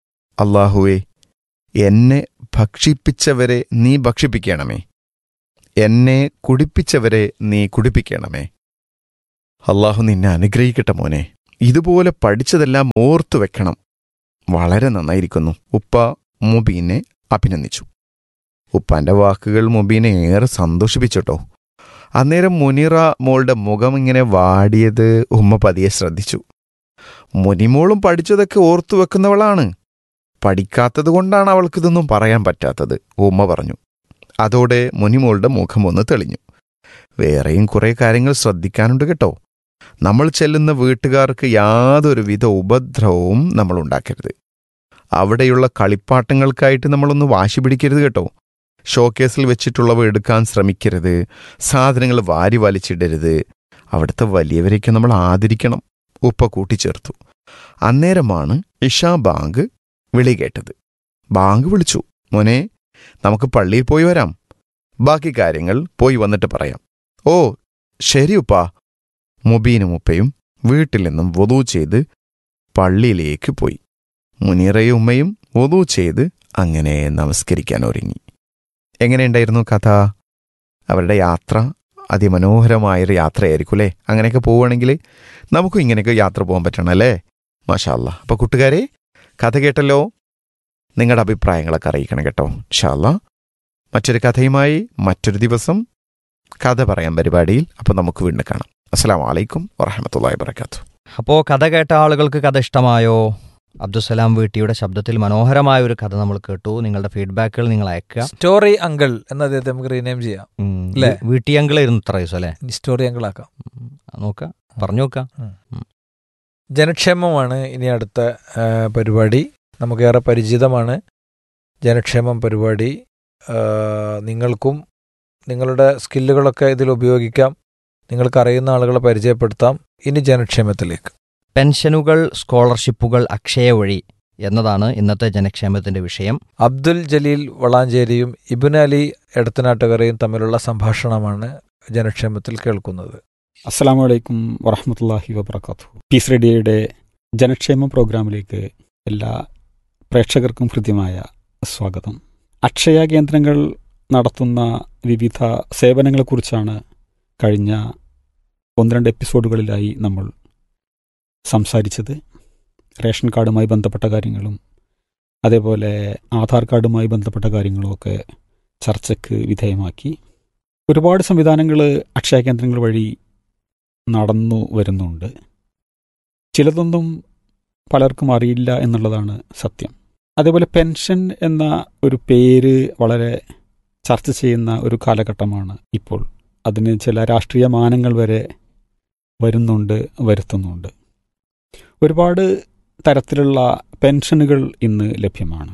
Speaker 5: അള്ളാഹുവേ എന്നെ ഭക്ഷിപ്പിച്ചവരെ നീ ഭക്ഷിപ്പിക്കണമേ എന്നെ കുടിപ്പിച്ചവരെ നീ കുടിപ്പിക്കണമേ അള്ളാഹു നിന്നെ അനുഗ്രഹിക്കട്ടെ മോനെ ഇതുപോലെ പഠിച്ചതെല്ലാം ഓർത്തു വെക്കണം വളരെ നന്നായിരിക്കുന്നു ഉപ്പ മുബീനെ അഭിനന്ദിച്ചു ഉപ്പാന്റെ വാക്കുകൾ മുബീനെ ഏറെ സന്തോഷിപ്പിച്ചിട്ടോ അന്നേരം മുനിറ മോളുടെ മുഖം ഇങ്ങനെ വാടിയത് ഉമ്മ പതിയെ ശ്രദ്ധിച്ചു മുനിമോളും പഠിച്ചതൊക്കെ ഓർത്തു വെക്കുന്നവളാണ് പഠിക്കാത്തത് കൊണ്ടാണ് അവൾക്കിതൊന്നും പറയാൻ പറ്റാത്തത് ഉമ്മ പറഞ്ഞു അതോടെ മുനിമോളുടെ മുഖം ഒന്ന് തെളിഞ്ഞു വേറെയും കുറെ കാര്യങ്ങൾ ശ്രദ്ധിക്കാനുണ്ട് കേട്ടോ നമ്മൾ ചെല്ലുന്ന വീട്ടുകാർക്ക് യാതൊരുവിധ ഉപദ്രവവും നമ്മൾ ഉണ്ടാക്കരുത് അവിടെയുള്ള കളിപ്പാട്ടങ്ങൾക്കായിട്ട് നമ്മളൊന്ന് വാശി പിടിക്കരുത് കേട്ടോ ഷോക്കേസിൽ വെച്ചിട്ടുള്ളവ എടുക്കാൻ ശ്രമിക്കരുത് സാധനങ്ങൾ വാരി വലിച്ചിടരുത് അവിടുത്തെ വലിയവരെയൊക്കെ നമ്മൾ ആദരിക്കണം ഉപ്പ കൂട്ടിച്ചേർത്തു അന്നേരമാണ് ഇഷാ ബാങ്ക് വിളി കേട്ടത് ബാങ്ക് വിളിച്ചു മോനെ നമുക്ക് പള്ളിയിൽ പോയി വരാം ബാക്കി കാര്യങ്ങൾ പോയി വന്നിട്ട് പറയാം ഓ ശരി ഉപ്പാ മുബീനും ഉപ്പയും വീട്ടിൽ നിന്നും വധു ചെയ്ത് പള്ളിയിലേക്ക് പോയി മുനീറയും ഉമ്മയും വധു ചെയ്ത് അങ്ങനെ നമസ്കരിക്കാൻ ഒരുങ്ങി എങ്ങനെയുണ്ടായിരുന്നു കഥ അവരുടെ യാത്ര അതിമനോഹരമായൊരു യാത്രയായിരിക്കും അല്ലേ അങ്ങനെയൊക്കെ പോവുകയാണെങ്കിൽ നമുക്കും ഇങ്ങനെയൊക്കെ യാത്ര പോകാൻ പറ്റണം അല്ലേ മാഷാല്ല അപ്പോൾ കൂട്ടുകാരെ കഥ കേട്ടല്ലോ നിങ്ങളുടെ അഭിപ്രായങ്ങളൊക്കെ അറിയിക്കണം കേട്ടോ ഷാല്ല മറ്റൊരു കഥയുമായി മറ്റൊരു ദിവസം കഥ പറയാൻ പരിപാടിയിൽ അപ്പോൾ നമുക്ക് വീണ്ടും കാണാം അസ്സാം വലൈക്കും വറഹമത്തല്ലാ വാബർക്കാത്തു
Speaker 2: അപ്പോൾ കഥ കേട്ട ആളുകൾക്ക് കഥ ഇഷ്ടമായോ അബ്ദുസലാം വീട്ടിയുടെ ശബ്ദത്തിൽ മനോഹരമായ ഒരു കഥ നമ്മൾ കേട്ടു നിങ്ങളുടെ ഫീഡ്ബാക്കുകൾ നിങ്ങൾ അയക്കുക
Speaker 1: സ്റ്റോറി അങ്കിൾ എന്ന അദ്ദേഹത്തെ നമുക്ക് റീനെയിം ചെയ്യാം
Speaker 2: ഉം,
Speaker 1: ല്ലേ?
Speaker 2: വീട്ടിയങ്കിളായിരുന്നു ഇത്ര ദിവസം അല്ലേ
Speaker 1: സ്റ്റോറി അങ്കിൾ ആക്കാം
Speaker 2: ഉം, നോക്കാം പറഞ്ഞു നോക്കാം
Speaker 1: ജനക്ഷേമമാണ് ഇനി അടുത്ത ആ, പരിപാടി നമുക്കേറെ പരിചിതമാണ് ജനക്ഷേമം പരിപാടി ആ, നിങ്ങൾക്കും നിങ്ങളുടെ സ്കില്ലുകളൊക്കെ ഇതിൽ ഉപയോഗിക്കാം നിങ്ങൾക്കറിയുന്ന ആളുകളെ പരിചയപ്പെടുത്താം ഇനി ജനക്ഷേമത്തിലേക്ക്
Speaker 2: പെൻഷനുകൾ സ്കോളർഷിപ്പുകൾ അക്ഷയ വഴി എന്നതാണ് ഇന്നത്തെ ജനക്ഷേമത്തിന്റെ വിഷയം
Speaker 1: അബ്ദുൽ ജലീൽ വളാഞ്ചേരിയും ഇബിൻ അലി എടത്തനാട്ടുകരയും തമ്മിലുള്ള സംഭാഷണമാണ് ജനക്ഷേമത്തിൽ കേൾക്കുന്നത്
Speaker 6: അസ്സാം വലൈക്കും വറഹമത്തല്ലാഹി വബർക്കാത്തു പീസ് റേഡിയോയുടെ ജനക്ഷേമ പ്രോഗ്രാമിലേക്ക് എല്ലാ പ്രേക്ഷകർക്കും ഹൃദ്യമായ സ്വാഗതം അക്ഷയ കേന്ദ്രങ്ങൾ നടത്തുന്ന വിവിധ സേവനങ്ങളെക്കുറിച്ചാണ് കഴിഞ്ഞ ഒന്ന് രണ്ട് എപ്പിസോഡുകളിലായി നമ്മൾ സംസാരിച്ചത് റേഷൻ കാർഡുമായി ബന്ധപ്പെട്ട കാര്യങ്ങളും അതേപോലെ ആധാർ കാർഡുമായി ബന്ധപ്പെട്ട കാര്യങ്ങളുമൊക്കെ ചർച്ചയ്ക്ക് വിധേയമാക്കി ഒരുപാട് സംവിധാനങ്ങൾ അക്ഷയ കേന്ദ്രങ്ങൾ വഴി നടന്നു വരുന്നുണ്ട് ചിലതൊന്നും പലർക്കും അറിയില്ല എന്നുള്ളതാണ് സത്യം അതേപോലെ പെൻഷൻ എന്ന ഒരു പേര് വളരെ ചർച്ച ചെയ്യുന്ന ഒരു കാലഘട്ടമാണ് ഇപ്പോൾ അതിന് ചില രാഷ്ട്രീയ മാനങ്ങൾ വരെ വരുന്നുണ്ട് വരുത്തുന്നുണ്ട് ഒരുപാട് തരത്തിലുള്ള പെൻഷനുകൾ ഇന്ന് ലഭ്യമാണ്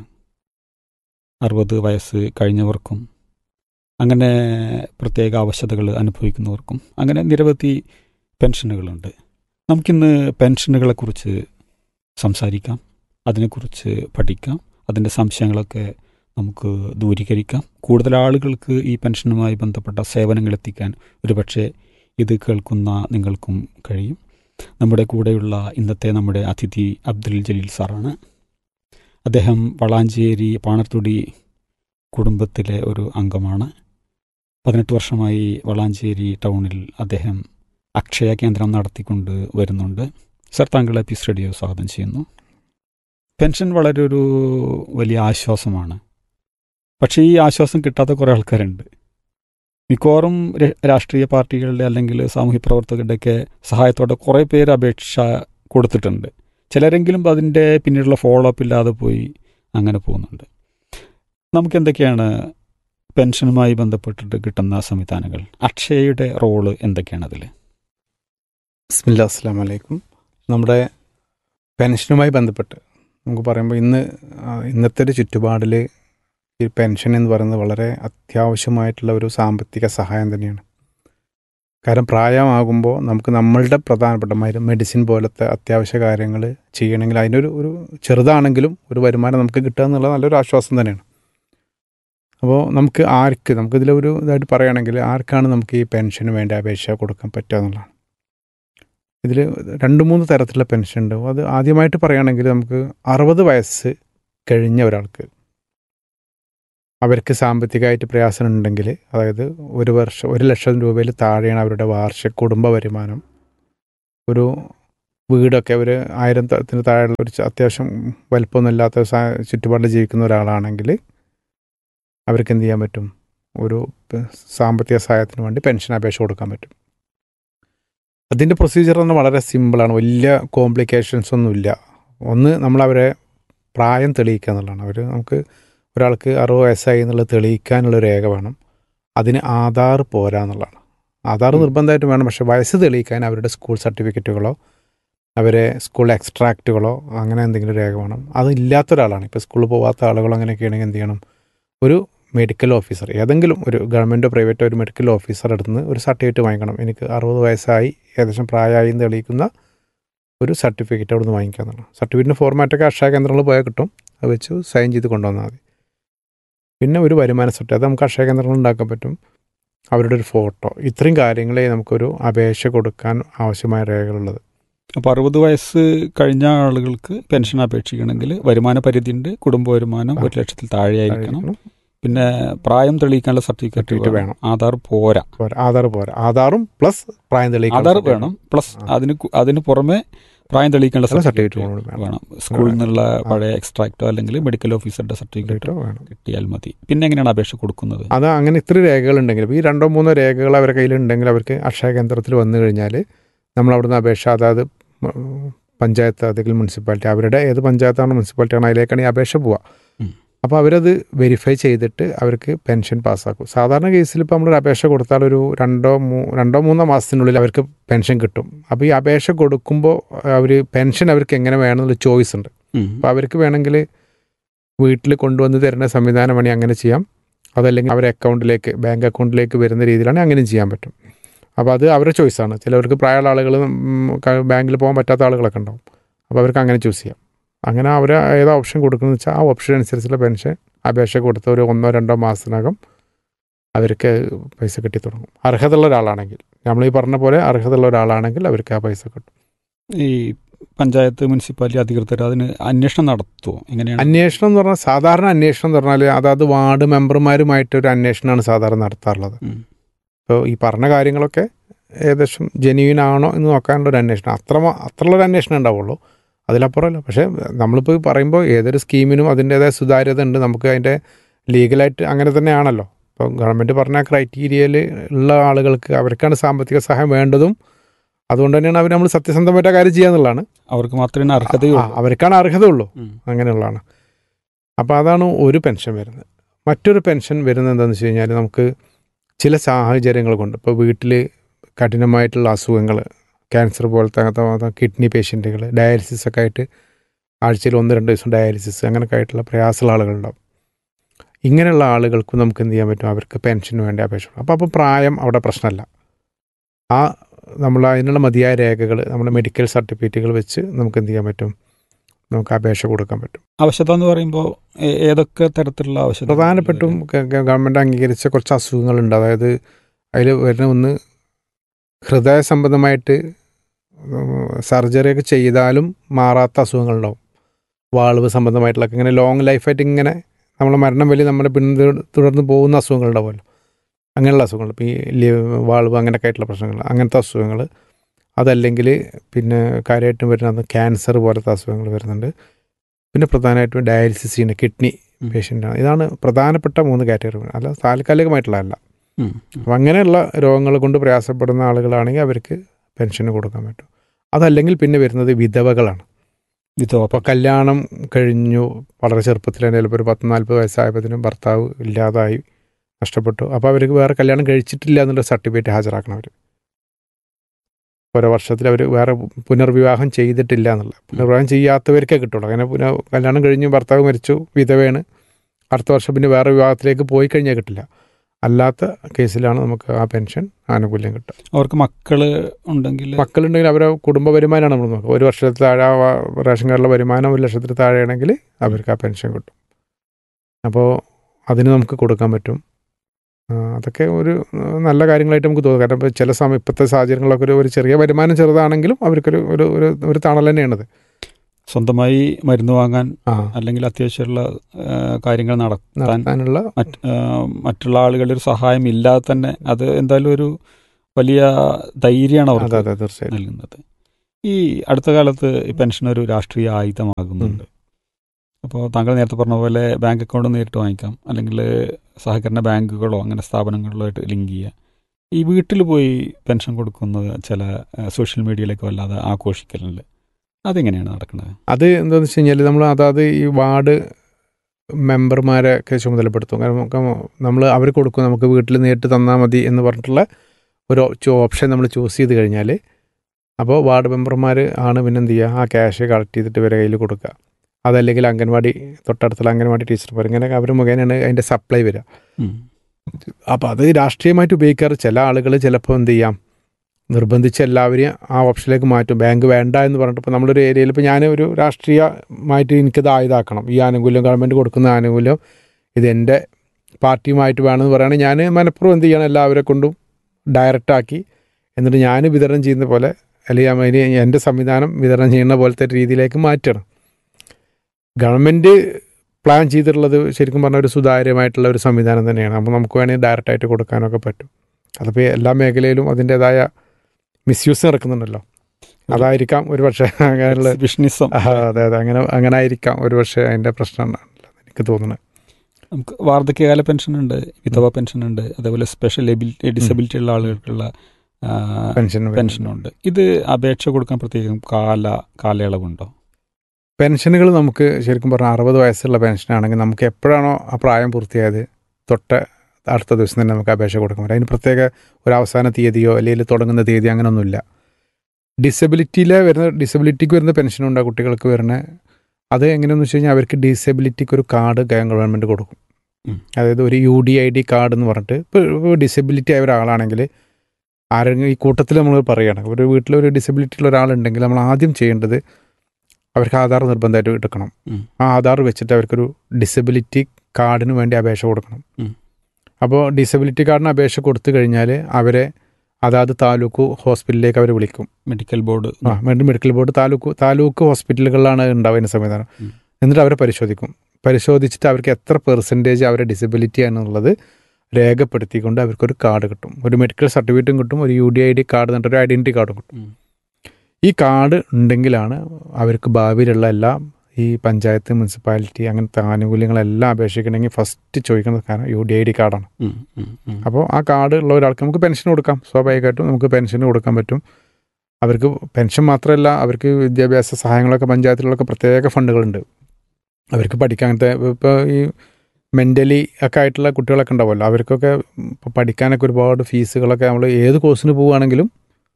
Speaker 6: അറുപത് വയസ്സ് കഴിഞ്ഞവർക്കും അങ്ങനെ പ്രത്യേക ആവശ്യതകൾ അനുഭവിക്കുന്നവർക്കും അങ്ങനെ നിരവധി പെൻഷനുകളുണ്ട് നമുക്കിന്ന് പെൻഷനുകളെക്കുറിച്ച് സംസാരിക്കാം അതിനെക്കുറിച്ച് പഠിക്കാം അതിൻ്റെ സംശയങ്ങളൊക്കെ നമുക്ക് ദൂരീകരിക്കാം കൂടുതൽ ആളുകൾക്ക് ഈ പെൻഷനുമായി ബന്ധപ്പെട്ട സേവനങ്ങൾ എത്തിക്കാൻ ഒരുപക്ഷെ ഇത് കേൾക്കുന്ന നിങ്ങൾക്കും കഴിയും നമ്മുടെ കൂടെയുള്ള ഇന്നത്തെ നമ്മുടെ അതിഥി അബ്ദുൽ ജലീൽ സാറാണ് അദ്ദേഹം വളാഞ്ചേരി പാണർത്തുടി കുടുംബത്തിലെ ഒരു അംഗമാണ് പതിനെട്ട് വർഷമായി വളാഞ്ചേരി ടൗണിൽ അദ്ദേഹം അക്ഷയ കേന്ദ്രം നടത്തിക്കൊണ്ട് വരുന്നുണ്ട് സർ താങ്കളെ പീസ് റേഡിയോ സ്വാഗതം ചെയ്യുന്നു പെൻഷൻ വളരെ ഒരു വലിയ ആശ്വാസമാണ് പക്ഷേ ഈ ആശ്വാസം കിട്ടാത്ത കുറേ ആൾക്കാരുണ്ട് മിക്കവാറും ര- രാഷ്ട്രീയ പാർട്ടികളുടെ അല്ലെങ്കിൽ സാമൂഹ്യ പ്രവർത്തകരുടെയൊക്കെ സഹായത്തോടെ കുറേ പേര് അപേക്ഷ കൊടുത്തിട്ടുണ്ട് ചിലരെങ്കിലും അതിൻ്റെ പിന്നീടുള്ള ഫോളോ അപ്പ് ഇല്ലാതെ പോയി അങ്ങനെ പോകുന്നുണ്ട് നമുക്ക് എന്തൊക്കെയാണ് പെൻഷനുമായി ബന്ധപ്പെട്ടിട്ട് കിട്ടുന്ന സംവിധാനങ്ങൾ അക്ഷയയുടെ റോള് എന്തൊക്കെയാണ് അതിൽ
Speaker 7: ബിസ്മില്ല അസ്സാം വലൈക്കും നമ്മുടെ പെൻഷനുമായി ബന്ധപ്പെട്ട് നമുക്ക് പറയുമ്പോൾ ഇന്ന് ആ, ഇന്നത്തെ ഒരു ചുറ്റുപാടിൽ ഈ പെൻഷൻ എന്ന് പറയുന്നത് വളരെ അത്യാവശ്യമായിട്ടുള്ള ഒരു സാമ്പത്തിക സഹായം തന്നെയാണ് കാരണം പ്രായമാകുമ്പോൾ നമുക്ക് നമ്മളുടെ പ്രധാനപ്പെട്ട മരു മെഡിസിൻ പോലത്തെ അത്യാവശ്യ കാര്യങ്ങൾ ചെയ്യണമെങ്കിൽ അതിനൊരു ഒരു ചെറുതാണെങ്കിലും ഒരു വരുമാനം നമുക്ക് കിട്ടുക എന്നുള്ളത് നല്ലൊരു ആശ്വാസം തന്നെയാണ് അപ്പോൾ നമുക്ക് ആർക്ക് നമുക്കിതിൽ ഒരു ഇതായിട്ട് പറയുകയാണെങ്കിൽ ആർക്കാണ് നമുക്ക് ഈ പെൻഷന് വേണ്ടി അപേക്ഷ കൊടുക്കാൻ പറ്റുക എന്നുള്ളതാണ് ഇതിൽ രണ്ട് മൂന്ന് തരത്തിലുള്ള പെൻഷൻ ഉണ്ട് അത് ആദ്യമായിട്ട് പറയുകയാണെങ്കിൽ നമുക്ക് അറുപത് വയസ്സ് കഴിഞ്ഞ ഒരാൾക്ക് അവർക്ക് സാമ്പത്തികമായിട്ട് പ്രയാസം ഉണ്ടെങ്കിൽ അതായത് ഒരു വർഷം ഒരു ലക്ഷം രൂപയിൽ താഴെയാണ് അവരുടെ വാർഷിക കുടുംബ വരുമാനം ഒരു വീടൊക്കെ ഒരു ആയിരത്തിന് താഴെയുള്ള ഒരു ച- അത്യാവശ്യം വലിപ്പമൊന്നും ഇല്ലാത്ത ഒരു സാ- ചുറ്റുപാടിൽ ജീവിക്കുന്ന ഒരാളാണെങ്കിൽ അവർക്ക് എന്ത് ചെയ്യാൻ പറ്റും ഒരു പ- സാമ്പത്തിക സഹായത്തിന് വേണ്ടി പെൻഷൻ അപേക്ഷ കൊടുക്കാൻ പറ്റും അതിൻ്റെ പ്രൊസീജിയർ തന്നെ വളരെ സിമ്പിളാണ് വലിയ കോംപ്ലിക്കേഷൻസ് ഒന്നുമില്ല ഒന്ന് നമ്മൾ അവരെ പ്രായം തെളിയിക്കുക എന്നുള്ളതാണ് അവർ നമുക്ക് ഒരാൾക്ക് അറുപത് വയസ്സായി എന്നുള്ളത് തെളിയിക്കാനുള്ള ഒരു രേഖ വേണം അതിന് ആധാർ പോരാ എന്നുള്ളതാണ് ആധാർ നിർബന്ധമായിട്ടും വേണം പക്ഷേ വയസ്സ് തെളിയിക്കാൻ അവരുടെ സ്കൂൾ സർട്ടിഫിക്കറ്റുകളോ അവരെ സ്കൂൾ എക്സ്ട്രാക്റ്റുകളോ അങ്ങനെ എന്തെങ്കിലും രേഖ വേണം അതില്ലാത്ത ഒരാളാണ് ഇപ്പോൾ സ്കൂളിൽ പോകാത്ത ആളുകളോ അങ്ങനെയൊക്കെ ആണെങ്കിൽ എന്ത് ചെയ്യണം ഒരു മെഡിക്കൽ ഓഫീസർ ഏതെങ്കിലും ഒരു ഗവൺമെൻറ്റോ പ്രൈവറ്റോ ഒരു മെഡിക്കൽ ഓഫീസർ അടുത്ത് നിന്ന് ഒരു സർട്ടിഫിക്കറ്റ് വാങ്ങിക്കണം എനിക്ക് അറുപത് വയസ്സായി ഏകദേശം പ്രായമായി എന്ന് തെളിയിക്കുന്ന ഒരു സർട്ടിഫിക്കറ്റ് അവിടെ നിന്ന് വാങ്ങിക്കുക എന്നുള്ളത് സർട്ടിഫിക്കറ്റിൻ്റെ ഫോർമാറ്റൊക്കെ അക്ഷയ കേന്ദ്രങ്ങളിൽ പോയാൽ കിട്ടും അത് വെച്ച് സൈൻ ചെയ്ത് കൊണ്ടുവന്നാൽ മതി പിന്നെ ഒരു വരുമാന സർട്ടിഫിക്കറ്റ് അത് നമുക്ക് അക്ഷയ കേന്ദ്രങ്ങളിൽ ഉണ്ടാക്കാൻ പറ്റും അവരുടെ ഒരു ഫോട്ടോ ഇത്രയും കാര്യങ്ങളെ നമുക്കൊരു അപേക്ഷ കൊടുക്കാൻ ആവശ്യമായ രേഖകളുള്ളത്
Speaker 6: അപ്പോൾ അറുപത് വയസ്സ് കഴിഞ്ഞ ആളുകൾക്ക് പെൻഷൻ അപേക്ഷിക്കണമെങ്കിൽ വരുമാന പരിധിയുണ്ട് കുടുംബ വരുമാനം ഒരു ലക്ഷത്തിൽ താഴെയായിരിക്കണം പിന്നെ പ്രായം തെളിയിക്കാനുള്ള സർട്ടിഫിക്കറ്റ്
Speaker 7: Certificate
Speaker 6: വേണം
Speaker 7: വേണം.
Speaker 6: ആധാർ പോരാ
Speaker 7: പോരാ ആധാർ പോരാ ആധാറും പ്ലസ് പ്രായം തെളിയിക്കാൻ
Speaker 6: ആധാർ വേണം പ്ലസ്
Speaker 7: ആ.
Speaker 6: അതിന് കു- അതിന് പുറമെ പ്രായം തെളിയിക്കാനുള്ള
Speaker 7: സർട്ടിഫിക്കറ്റ്
Speaker 6: സർട്ടിഫിക്കറ്റ്
Speaker 7: വേണം
Speaker 6: വേണം സ്കൂളിൽ നിന്നുള്ള പഴയ എക്സ്ട്രാക്റ്റോ അല്ലെങ്കിൽ മെഡിക്കൽ ഓഫീസറുടെ സർട്ടിഫിക്കറ്റോ
Speaker 7: സർട്ടിഫിക്കറ്റ് വേണം
Speaker 6: കിട്ടിയാൽ മതി പിന്നെ എങ്ങനെയാണ് അപേക്ഷ കൊടുക്കുന്നത്
Speaker 7: അത് അങ്ങനെ ഇത്ര രേഖകളുണ്ടെങ്കിൽ ഈ രണ്ടോ മൂന്നോ രേഖകൾ അവരുടെ കയ്യിലുണ്ടെങ്കിൽ അവർക്ക് അക്ഷയ കേന്ദ്രത്തിൽ വന്നു കഴിഞ്ഞാൽ നമ്മൾ അവിടുന്ന് അപേക്ഷ അതായത് ഉം, പഞ്ചായത്ത് അല്ലെങ്കിൽ മുനിസിപ്പാലിറ്റി അവരുടെ ഏത് പഞ്ചായത്താണ് മുനിസിപ്പാലിറ്റിയാണ് അതിലേക്കാണ് ഈ അപേക്ഷ പോവുക
Speaker 6: ഉം.
Speaker 7: അപ്പോൾ അവരത് വെരിഫൈ ചെയ്തിട്ട് അവർക്ക് പെൻഷൻ പാസ്സാക്കും സാധാരണ കേസിൽ ഇപ്പോൾ നമ്മളൊരു അപേക്ഷ കൊടുത്താൽ ഒരു രണ്ടോ മൂ രണ്ടോ മൂന്നോ മാസത്തിനുള്ളിൽ അവർക്ക് പെൻഷൻ കിട്ടും അപ്പോൾ ഈ അപേക്ഷ കൊടുക്കുമ്പോൾ അവർ പെൻഷൻ അവർക്ക് എങ്ങനെ വേണമെന്നുള്ള ചോയ്സ് ഉണ്ട്
Speaker 6: ഉം.
Speaker 7: അപ്പോൾ അവർക്ക് വേണമെങ്കിൽ വീട്ടിൽ കൊണ്ടുവന്ന് തരുന്ന സംവിധാനം വേണമെങ്കിൽ അങ്ങനെ ചെയ്യാം അതല്ലെങ്കിൽ അവരുടെ അക്കൗണ്ടിലേക്ക് ബാങ്ക് അക്കൗണ്ടിലേക്ക് വരുന്ന രീതിയിലാണെങ്കിൽ അങ്ങനെയും ചെയ്യാൻ പറ്റും അപ്പോൾ അത് അവരുടെ ചോയ്സാണ് ചിലവർക്ക് പ്രായമുള്ള ആളുകൾ ബാങ്കിൽ പോകാൻ പറ്റാത്ത ആളുകളൊക്കെ ഉണ്ടാവും അപ്പോൾ അവർക്ക് അങ്ങനെ ചൂസ് ചെയ്യാം അങ്ങനെ അവർ ഏത് ഓപ്ഷൻ കൊടുക്കുന്നത് വെച്ചാൽ ആ ഓപ്ഷൻ അനുസരിച്ചുള്ള പെൻഷൻ അപേക്ഷ കൊടുത്ത ഒരു ഒന്നോ രണ്ടോ മാസത്തിനകം അവർക്ക് പൈസ കിട്ടി തുടങ്ങും അർഹതയുള്ള ഒരാളാണെങ്കിൽ നമ്മൾ ഈ പറഞ്ഞ പോലെ അർഹതയുള്ള ഒരാളാണെങ്കിൽ അവർക്ക് ആ പൈസ കിട്ടും
Speaker 6: ഈ പഞ്ചായത്ത് മുനിസിപ്പാലിറ്റി അധികൃതർ അതിന് അന്വേഷണം നടത്തുമോ എങ്ങനെയാണ്
Speaker 7: അന്വേഷണം എന്ന് പറഞ്ഞാൽ സാധാരണ അന്വേഷണം എന്ന് പറഞ്ഞാൽ അതാത് വാർഡ് മെമ്പർമാരുമായിട്ട് ഒരു അന്വേഷണമാണ് സാധാരണ നടത്താറുള്ളത്
Speaker 6: ഉം.
Speaker 7: ഇപ്പോൾ ഈ പറഞ്ഞ കാര്യങ്ങളൊക്കെ ഏകദേശം ജെന്യൂൻ ആണോ എന്ന് നോക്കാനുള്ള ഒരു അന്വേഷണം അത്ര മാ- അത്രയുള്ള ഒരു അന്വേഷണം ഉണ്ടാവുള്ളൂ അതിലപ്പുറമല്ല പക്ഷേ നമ്മളിപ്പോൾ പറയുമ്പോൾ ഏതൊരു സ്കീമിനും അതിൻ്റേതായ സുതാര്യത ഉണ്ട് നമുക്ക് അതിൻ്റെ ലീഗലായിട്ട് അങ്ങനെ തന്നെയാണല്ലോ ഇപ്പോൾ ഗവൺമെൻറ് പറഞ്ഞ ക്രൈറ്റീരിയയിൽ ഉള്ള ആളുകൾക്ക് അവർക്കാണ് സാമ്പത്തിക സഹായം വേണ്ടതും അതുകൊണ്ട് തന്നെയാണ് അവർ നമ്മൾ സത്യസന്ധമായിട്ട് ആ കാര്യം ചെയ്യാന്നുള്ളതാണ്
Speaker 6: അവർക്ക് മാത്രമേ അർഹതയുള്ളൂ
Speaker 7: ആ, അവർക്കാണ് അർഹതയുള്ളൂ
Speaker 6: ഉം.
Speaker 7: അങ്ങനെയുള്ളതാണ് അപ്പോൾ അതാണ് ഒരു പെൻഷൻ വരുന്നത് മറ്റൊരു പെൻഷൻ വരുന്നത് എന്താണെന്ന് വെച്ച് കഴിഞ്ഞാൽ നമുക്ക് ചില സാഹചര്യങ്ങൾ കൊണ്ട് ഇപ്പോൾ വീട്ടിൽ കഠിനമായിട്ടുള്ള അസുഖങ്ങൾ ക്യാൻസർ പോലത്തെ അങ്ങനത്തെ കിഡ്നി പേഷ്യൻറ്റുകൾ ഡയാലിസിസ് ഒക്കെ ആയിട്ട് ആഴ്ചയിൽ ഒന്ന് രണ്ട് ദിവസം ഡയാലിസിസ് അങ്ങനെയൊക്കെ ആയിട്ടുള്ള പ്രയാസമുള്ള ആളുകളുണ്ടാവും ഇങ്ങനെയുള്ള ആളുകൾക്ക് നമുക്ക് എന്ത് ചെയ്യാൻ പറ്റും അവർക്ക് പെൻഷന് വേണ്ടി അപേക്ഷ കൊടുക്കാം. അപ്പോൾ അപ്പോൾ പ്രായം അവിടെ പ്രശ്നമല്ല ആ നമ്മൾ അതിനുള്ള മതിയായ രേഖകൾ നമ്മുടെ മെഡിക്കൽ സർട്ടിഫിക്കറ്റുകൾ വെച്ച് നമുക്ക് എന്ത് ചെയ്യാൻ പറ്റും നമുക്ക് അപേക്ഷ കൊടുക്കാൻ പറ്റും
Speaker 6: ആവശ്യത എന്ന് പറയുമ്പോൾ ഏ- ഏതൊക്കെ തരത്തിലുള്ള ആവശ്യത
Speaker 7: പ്രധാനപ്പെട്ടും ഗ- ഗ- ഗവൺമെൻറ് അംഗീകരിച്ച കുറച്ച് അസുഖങ്ങളുണ്ട് അതായത് അതിൽ വരുന്ന ഒന്ന് ഹൃദയ സംബന്ധമായിട്ട് സർജറിയൊക്കെ ചെയ്താലും മാറാത്ത അസുഖങ്ങളുണ്ടാവും വാൾവ് സംബന്ധമായിട്ടുള്ള ഇങ്ങനെ ലോങ് ലൈഫായിട്ട് ഇങ്ങനെ നമ്മളെ മരണം വലിയ നമ്മുടെ പിന്തു തുടർന്ന് പോകുന്ന അസുഖങ്ങളുണ്ടാവുമല്ലോ അങ്ങനെയുള്ള അസുഖങ്ങൾ ഇപ്പോൾ ഈ ലി- വാൾവ് അങ്ങനെയൊക്കെ ആയിട്ടുള്ള പ്രശ്നങ്ങൾ അങ്ങനത്തെ അസുഖങ്ങൾ അതല്ലെങ്കിൽ പിന്നെ കാര്യമായിട്ടും വരുന്നത് ക്യാൻസർ പോലത്തെ അസുഖങ്ങൾ വരുന്നുണ്ട് പിന്നെ പ്രധാനമായിട്ടും ഡയാലിസിസ് ചെയ്യുന്ന കിഡ്നി
Speaker 6: ഉം.
Speaker 7: പേഷ്യൻ്റാണ് ഇതാണ് പ്രധാനപ്പെട്ട മൂന്ന് കാറ്റഗറി അല്ല താൽക്കാലികമായിട്ടുള്ളതല്ല
Speaker 6: ഉം.
Speaker 7: അപ്പം അങ്ങനെയുള്ള രോഗങ്ങൾ കൊണ്ട് പ്രയാസപ്പെടുന്ന ആളുകളാണെങ്കിൽ അവർക്ക് പെൻഷന് കൊടുക്കാൻ പറ്റും അതല്ലെങ്കിൽ പിന്നെ വരുന്നത് വിധവകളാണ്
Speaker 6: വിധവ
Speaker 7: അപ്പോൾ കല്യാണം കഴിഞ്ഞു വളരെ ചെറുപ്പത്തിൽ തന്നെ ചിലപ്പോൾ ഒരു പത്ത് നാൽപ്പത് വയസ്സായപ്പോഴത്തേനും ഭർത്താവ് ഇല്ലാതായി നഷ്ടപ്പെട്ടു അപ്പോൾ അവർക്ക് വേറെ കല്യാണം കഴിച്ചിട്ടില്ല എന്നുള്ള സർട്ടിഫിക്കറ്റ് ഹാജരാക്കണം അവർ ഓരോ വർഷത്തിൽ അവർ വേറെ പുനർവിവാഹം ചെയ്തിട്ടില്ല എന്നുള്ള പുനർവിവാഹം ചെയ്യാത്തവർക്കേ കിട്ടുള്ളൂ അങ്ങനെ പുനഃ കല്യാണം കഴിഞ്ഞു ഭർത്താവ് മരിച്ചു വിധവയാണ് അടുത്ത വർഷം പിന്നെ വേറെ വിവാഹത്തിലേക്ക് പോയി കഴിഞ്ഞാൽ കിട്ടില്ല അല്ലാത്ത കേസിലാണ് നമുക്ക് ആ പെൻഷൻ ആനുകൂല്യം കിട്ടുക
Speaker 6: അവർക്ക് മക്കള് ഉണ്ടെങ്കിൽ
Speaker 7: മക്കളുണ്ടെങ്കിൽ അവരെ കുടുംബ വരുമാനമാണ് നമ്മൾ നോക്കുക ഒരു വർഷത്തിൽ താഴെ ആ റേഷൻ കാർഡിലെ വരുമാനം ഒരു ലക്ഷത്തിൽ താഴെയാണെങ്കിൽ അവർക്ക് ആ പെൻഷൻ കിട്ടും അപ്പോൾ അതിന് നമുക്ക് കൊടുക്കാൻ പറ്റും ആ, അതൊക്കെ ഒരു ആ, നല്ല കാര്യങ്ങളായിട്ട് നമുക്ക് തോന്നും കാരണം ഇപ്പോൾ ചില സമയം ഇപ്പോഴത്തെ സാഹചര്യങ്ങളൊക്കെ ഒരു ഒരു ചെറിയ വരുമാനം ചെറുതാണെങ്കിലും അവർക്കൊരു ഒരു ഒരു ഒരു തണൽ തന്നെയാണത്
Speaker 6: സ്വന്തമായി മരുന്ന് വാങ്ങാൻ
Speaker 7: ആ
Speaker 6: അല്ലെങ്കിൽ അത്യാവശ്യമുള്ള ആ, കാര്യങ്ങൾ നടത്താൻ
Speaker 7: നടത്താനുള്ള
Speaker 6: മറ്റ് ആ, മറ്റുള്ള ആളുകളുടെ ഒരു സഹായം ഇല്ലാതെ തന്നെ അത് എന്തായാലും ഒരു വലിയ ധൈര്യമാണ്
Speaker 7: അതെ
Speaker 6: അവർക്ക്
Speaker 7: അതെ തീർച്ചയായിട്ടും
Speaker 6: നൽകുന്നത് ഈ അടുത്ത കാലത്ത് ഈ പെൻഷൻ ഒരു രാഷ്ട്രീയ ആയുധമാകുന്നുണ്ട് അപ്പോൾ താങ്കൾ നേരത്തെ പറഞ്ഞ പോലെ ബാങ്ക് അക്കൗണ്ട് നേരിട്ട് വാങ്ങിക്കാം അല്ലെങ്കിൽ സഹകരണ ബാങ്കുകളോ അങ്ങനെ സ്ഥാപനങ്ങളിലോ ആയിട്ട് ലിങ്ക് ചെയ്യുക ഈ വീട്ടിൽ പോയി പെൻഷൻ കൊടുക്കുന്നത് ചില ആ, സോഷ്യൽ മീഡിയയിലൊക്കെ വല്ലാതെ ആഘോഷിക്കലുണ്ട് അതെങ്ങനെയാണ് നടക്കുന്നത്
Speaker 7: അത് എന്താണെന്ന് വെച്ച് കഴിഞ്ഞാൽ നമ്മൾ അതായത് ഈ വാർഡ് മെമ്പർമാരെ ഒക്കെ ചുമതലപ്പെടുത്തും കാരണം നമ്മൾ അവർ കൊടുക്കും നമുക്ക് വീട്ടിൽ നേരിട്ട് തന്നാൽ മതി എന്ന് പറഞ്ഞിട്ടുള്ള ഒരു ഓപ്ഷൻ നമ്മൾ ചൂസ് ചെയ്ത് കഴിഞ്ഞാൽ അപ്പോൾ വാർഡ് മെമ്പർമാർ ആണ് പിന്നെ എന്ത് ചെയ്യുക ആ ക്യാഷ് കളക്ട് ചെയ്തിട്ട് ഇവരെ കയ്യിൽ കൊടുക്കുക അതല്ലെങ്കിൽ അംഗൻവാടി തൊട്ടടുത്തുള്ള അംഗൻവാടി ടീച്ചർമാർ ഇങ്ങനെ അവർ മുഖേനയാണ് അതിൻ്റെ സപ്ലൈ വരിക അപ്പോൾ അത് രാഷ്ട്രീയമായിട്ട് ഉപയോഗിക്കാറ് ചില ആളുകൾ ചിലപ്പോൾ എന്ത് ചെയ്യാം നിർബന്ധിച്ച് എല്ലാവരെയും ആ ഓപ്ഷനിലേക്ക് മാറ്റും ബാങ്ക് വേണ്ട എന്ന് പറഞ്ഞിട്ട് ഇപ്പോൾ നമ്മളൊരു ഏരിയയിൽ ഇപ്പോൾ ഞാൻ ഒരു രാഷ്ട്രീയമായിട്ട് എനിക്കത് ആയുധാക്കണം ഈ ആനുകൂല്യം ഗവൺമെൻറ് കൊടുക്കുന്ന ആനുകൂല്യം ഇത് എൻ്റെ പാർട്ടിയുമായിട്ട് വേണമെന്ന് പറയുകയാണെങ്കിൽ ഞാൻ മനഃപൂർവ്വം എന്ത് ചെയ്യണം എല്ലാവരെ കൊണ്ടും ഡയറക്റ്റ് ആക്കി എന്നിട്ട് ഞാൻ വിതരണം ചെയ്യുന്ന പോലെ അല്ലെങ്കിൽ അതിന് എൻ്റെ സംവിധാനം വിതരണം ചെയ്യുന്ന പോലത്തെ രീതിയിലേക്ക് മാറ്റണം ഗവൺമെൻറ് പ്ലാൻ ചെയ്തിട്ടുള്ളത് ശരിക്കും പറഞ്ഞാൽ ഒരു സുതാര്യമായിട്ടുള്ള ഒരു സംവിധാനം തന്നെയാണ് അപ്പോൾ നമുക്ക് വേണമെങ്കിൽ ഡയറക്റ്റായിട്ട് കൊടുക്കാനൊക്കെ പറ്റും അതിപ്പോൾ എല്ലാ മേഖലയിലും അതിൻ്റെതായ മിസ്യൂസ് നടക്കുന്നുണ്ടല്ലോ അതായിരിക്കാം ഒരു പക്ഷേ അങ്ങനെയുള്ള
Speaker 6: ബിസിനസ്സും
Speaker 7: ആ, അതെ അതെ അങ്ങനെ അങ്ങനെ ആയിരിക്കാം ഒരു പക്ഷേ അതിൻ്റെ പ്രശ്നമാണ് എനിക്ക് തോന്നുന്നത്
Speaker 6: നമുക്ക് വാർദ്ധക്യകാല പെൻഷൻ ഉണ്ട് വിധവ പെൻഷൻ ഉണ്ട് അതേപോലെ സ്പെഷ്യൽ എബിലിറ്റി ഡിസബിലിറ്റി ഉള്ള ആളുകൾക്കുള്ള ആ,
Speaker 7: പെൻഷൻ
Speaker 6: പെൻഷനുണ്ട് ഇത് അപേക്ഷ കൊടുക്കാൻ പ്രത്യേകം കാല കാലയളവുണ്ടോ
Speaker 7: പെൻഷനുകൾ നമുക്ക് ശരിക്കും പറഞ്ഞാൽ അറുപത് വയസ്സുള്ള പെൻഷനാണെങ്കിൽ നമുക്ക് എപ്പോഴാണോ ആ പ്രായം പൂർത്തിയായത് തൊട്ട് അടുത്ത ദിവസം തന്നെ നമുക്ക് അപേക്ഷ കൊടുക്കാൻ പറ്റും അതിന് പ്രത്യേക ഒരു അവസാന തീയതിയോ അല്ലെങ്കിൽ തുടങ്ങുന്ന തീയതി അങ്ങനെയൊന്നുമില്ല ഡിസബിലിറ്റിയിലെ വരുന്ന ഡിസബിലിറ്റിക്ക് വരുന്ന പെൻഷനുണ്ട് ആ കുട്ടികൾക്ക് വരുന്ന അത് എങ്ങനെയാണെന്ന് വെച്ച് കഴിഞ്ഞാൽ അവർക്ക് ഡിസബിലിറ്റിക്ക് ഒരു കാർഡ് ഗവൺമെൻറ് കൊടുക്കും
Speaker 6: ഉം.
Speaker 7: അതായത് ഒരു U D I D card എന്ന് പറഞ്ഞിട്ട് ഇപ്പോൾ ഡിസബിലിറ്റി ആയ ഒരാളാണെങ്കിൽ ആരെങ്കിലും ഈ കൂട്ടത്തിൽ നമ്മൾ പറയുകയാണ് ഒരു വീട്ടിലൊരു ഡിസബിലിറ്റി ഉള്ള ഒരാളുണ്ടെങ്കിൽ നമ്മൾ ആദ്യം ചെയ്യേണ്ടത് അവർക്ക് ആധാർ നിർബന്ധമായിട്ട് എടുക്കണം
Speaker 6: ഉം.
Speaker 7: ആ ആധാർ വെച്ചിട്ട് അവർക്കൊരു ഡിസബിലിറ്റി കാർഡിന് വേണ്ടി അപേക്ഷ കൊടുക്കണം
Speaker 6: ഉം.
Speaker 7: അപ്പോൾ ഡിസബിലിറ്റി കാർഡിന് അപേക്ഷ കൊടുത്തു കഴിഞ്ഞാൽ അവരെ അതാത് താലൂക്ക് ഹോസ്പിറ്റലിലേക്ക് അവർ വിളിക്കും
Speaker 6: മെഡിക്കൽ ബോർഡ്
Speaker 7: ആ medi- medical board taluk taluk ഹോസ്പിറ്റലുകളിലാണ് ഉണ്ടാവുന്ന സംവിധാനം
Speaker 6: ഉം.
Speaker 7: എന്നിട്ട് അവരെ പരിശോധിക്കും പരിശോധിച്ചിട്ട് അവർക്ക് എത്ര പെർസെൻറ്റേജ് അവരുടെ ഡിസബിലിറ്റി ആണെന്നുള്ളത് രേഖപ്പെടുത്തിക്കൊണ്ട് അവർക്കൊരു കാർഡ് കിട്ടും ഒരു മെഡിക്കൽ സർട്ടിഫിക്കറ്റും കിട്ടും ഒരു U D I D card എന്നിട്ട് ഒരു ഐഡൻറ്റിറ്റി കാർഡും കിട്ടും
Speaker 6: ഉം.
Speaker 7: ഈ കാർഡ് ഉണ്ടെങ്കിലാണ് അവർക്ക് ഭാവിയിലുള്ള എല്ലാ ഈ പഞ്ചായത്ത് മുനിസിപ്പാലിറ്റി അങ്ങനത്തെ ആനുകൂല്യങ്ങളെല്ലാം അപേക്ഷിക്കണമെങ്കിൽ ഫസ്റ്റ് ചോദിക്കുന്നത് കാരണം യു ഡി ഐ ഡി കാർഡാണ്
Speaker 6: ഉം, ഉം, ഉം.
Speaker 7: അപ്പോൾ ആ കാർഡ് ഉള്ള ഒരാൾക്ക് നമുക്ക് പെൻഷൻ കൊടുക്കാം സ്വാഭാവികമായിട്ടും നമുക്ക് പെൻഷൻ കൊടുക്കാൻ പറ്റും അവർക്ക് പെൻഷൻ മാത്രമല്ല അവർക്ക് വിദ്യാഭ്യാസ സഹായങ്ങളൊക്കെ പഞ്ചായത്തിലൊക്കെ പ്രത്യേക ഫണ്ടുകളുണ്ട് അവർക്ക് പഠിക്കാൻ അങ്ങനത്തെ ഇപ്പോൾ ഈ മെൻ്റലി ഒക്കെ ആയിട്ടുള്ള കുട്ടികളൊക്കെ ഉണ്ടാവുമല്ലോ അവർക്കൊക്കെ ഇപ്പോൾ പഠിക്കാനൊക്കെ ഒരുപാട് ഫീസുകളൊക്കെ നമ്മൾ ഏത് കോഴ്സിന് പോവുകയാണെങ്കിലും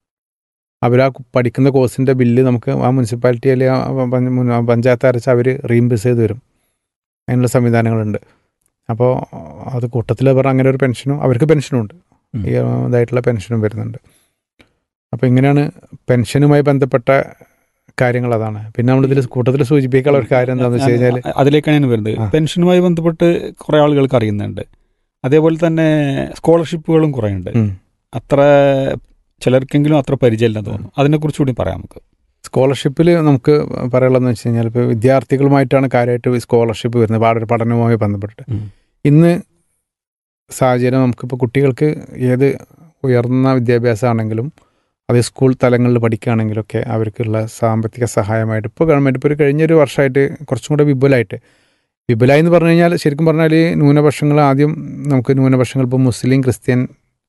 Speaker 7: അവർ ആ പഠിക്കുന്ന കോഴ്സിൻ്റെ ബില്ല് നമുക്ക് ആ മുനിസിപ്പാലിറ്റി അല്ലെങ്കിൽ ആ പഞ്ച- മുൻ- ആ പഞ്ചായത്ത് അരച്ച് അവർ റീംബേഴ്സ് ചെയ്ത് വരും അതിനുള്ള സംവിധാനങ്ങളുണ്ട് അപ്പോൾ അത് കൂട്ടത്തിൽ പറഞ്ഞാൽ അങ്ങനെ ഒരു പെൻഷനും അവർക്ക് പെൻഷനും ഉണ്ട്
Speaker 6: ഉം.
Speaker 7: ഈ ആ, ഇതായിട്ടുള്ള പെൻഷനും വരുന്നുണ്ട് അപ്പോൾ ഇങ്ങനെയാണ് പെൻഷനുമായി ബന്ധപ്പെട്ട കാര്യങ്ങൾ അതാണ് പിന്നെ നമ്മളിതിൽ കൂട്ടത്തിൽ സൂചിപ്പിക്കാനുള്ള ഒരു കാര്യം എന്താണെന്ന് വെച്ച് കഴിഞ്ഞാൽ
Speaker 6: ഞാൻ- അതിലേക്കാണ് ഞാൻ വരുന്നത്
Speaker 7: ആ.
Speaker 6: പെൻഷനുമായി ബന്ധപ്പെട്ട് കുറേ ആളുകൾക്ക് അറിയുന്നുണ്ട് അതേപോലെ തന്നെ സ്കോളർഷിപ്പുകളും കുറേ ഉണ്ട്
Speaker 7: ഉം.
Speaker 6: അത്ര ചിലർക്കെങ്കിലും അത്ര പരിചയമില്ല തോന്നുന്നു അതിനെക്കുറിച്ച് കൂടി പറയാം നമുക്ക്
Speaker 7: സ്കോളർഷിപ്പിൽ നമുക്ക് പറയാനുള്ളതെന്ന് വെച്ച് കഴിഞ്ഞാൽ ഇപ്പോൾ വിദ്യാർത്ഥികളുമായിട്ടാണ് കാര്യമായിട്ട് സ്കോളർഷിപ്പ് വരുന്നത് പാഠ പഠനവുമായി ബന്ധപ്പെട്ടിട്ട്
Speaker 6: ഉം.
Speaker 7: ഇന്ന് സാഹചര്യം നമുക്കിപ്പോൾ കുട്ടികൾക്ക് ഏത് ഉയർന്ന വിദ്യാഭ്യാസമാണെങ്കിലും അത് സ്കൂൾ തലങ്ങളിൽ പഠിക്കുകയാണെങ്കിലൊക്കെ അവർക്കുള്ള സാമ്പത്തിക സഹായമായിട്ട് ഇപ്പോൾ ഗവൺമെൻറ് ഇപ്പോൾ ഒരു കഴിഞ്ഞൊരു വർഷമായിട്ട് കുറച്ചും കൂടെ വിപുലമായിട്ട് വിപുലമായി എന്ന് പറഞ്ഞു കഴിഞ്ഞാൽ ശരിക്കും പറഞ്ഞാൽ ന്യൂനപക്ഷങ്ങൾ ആദ്യം നമുക്ക് ന്യൂനപക്ഷങ്ങൾ ഇപ്പോൾ മുസ്ലിം ക്രിസ്ത്യൻ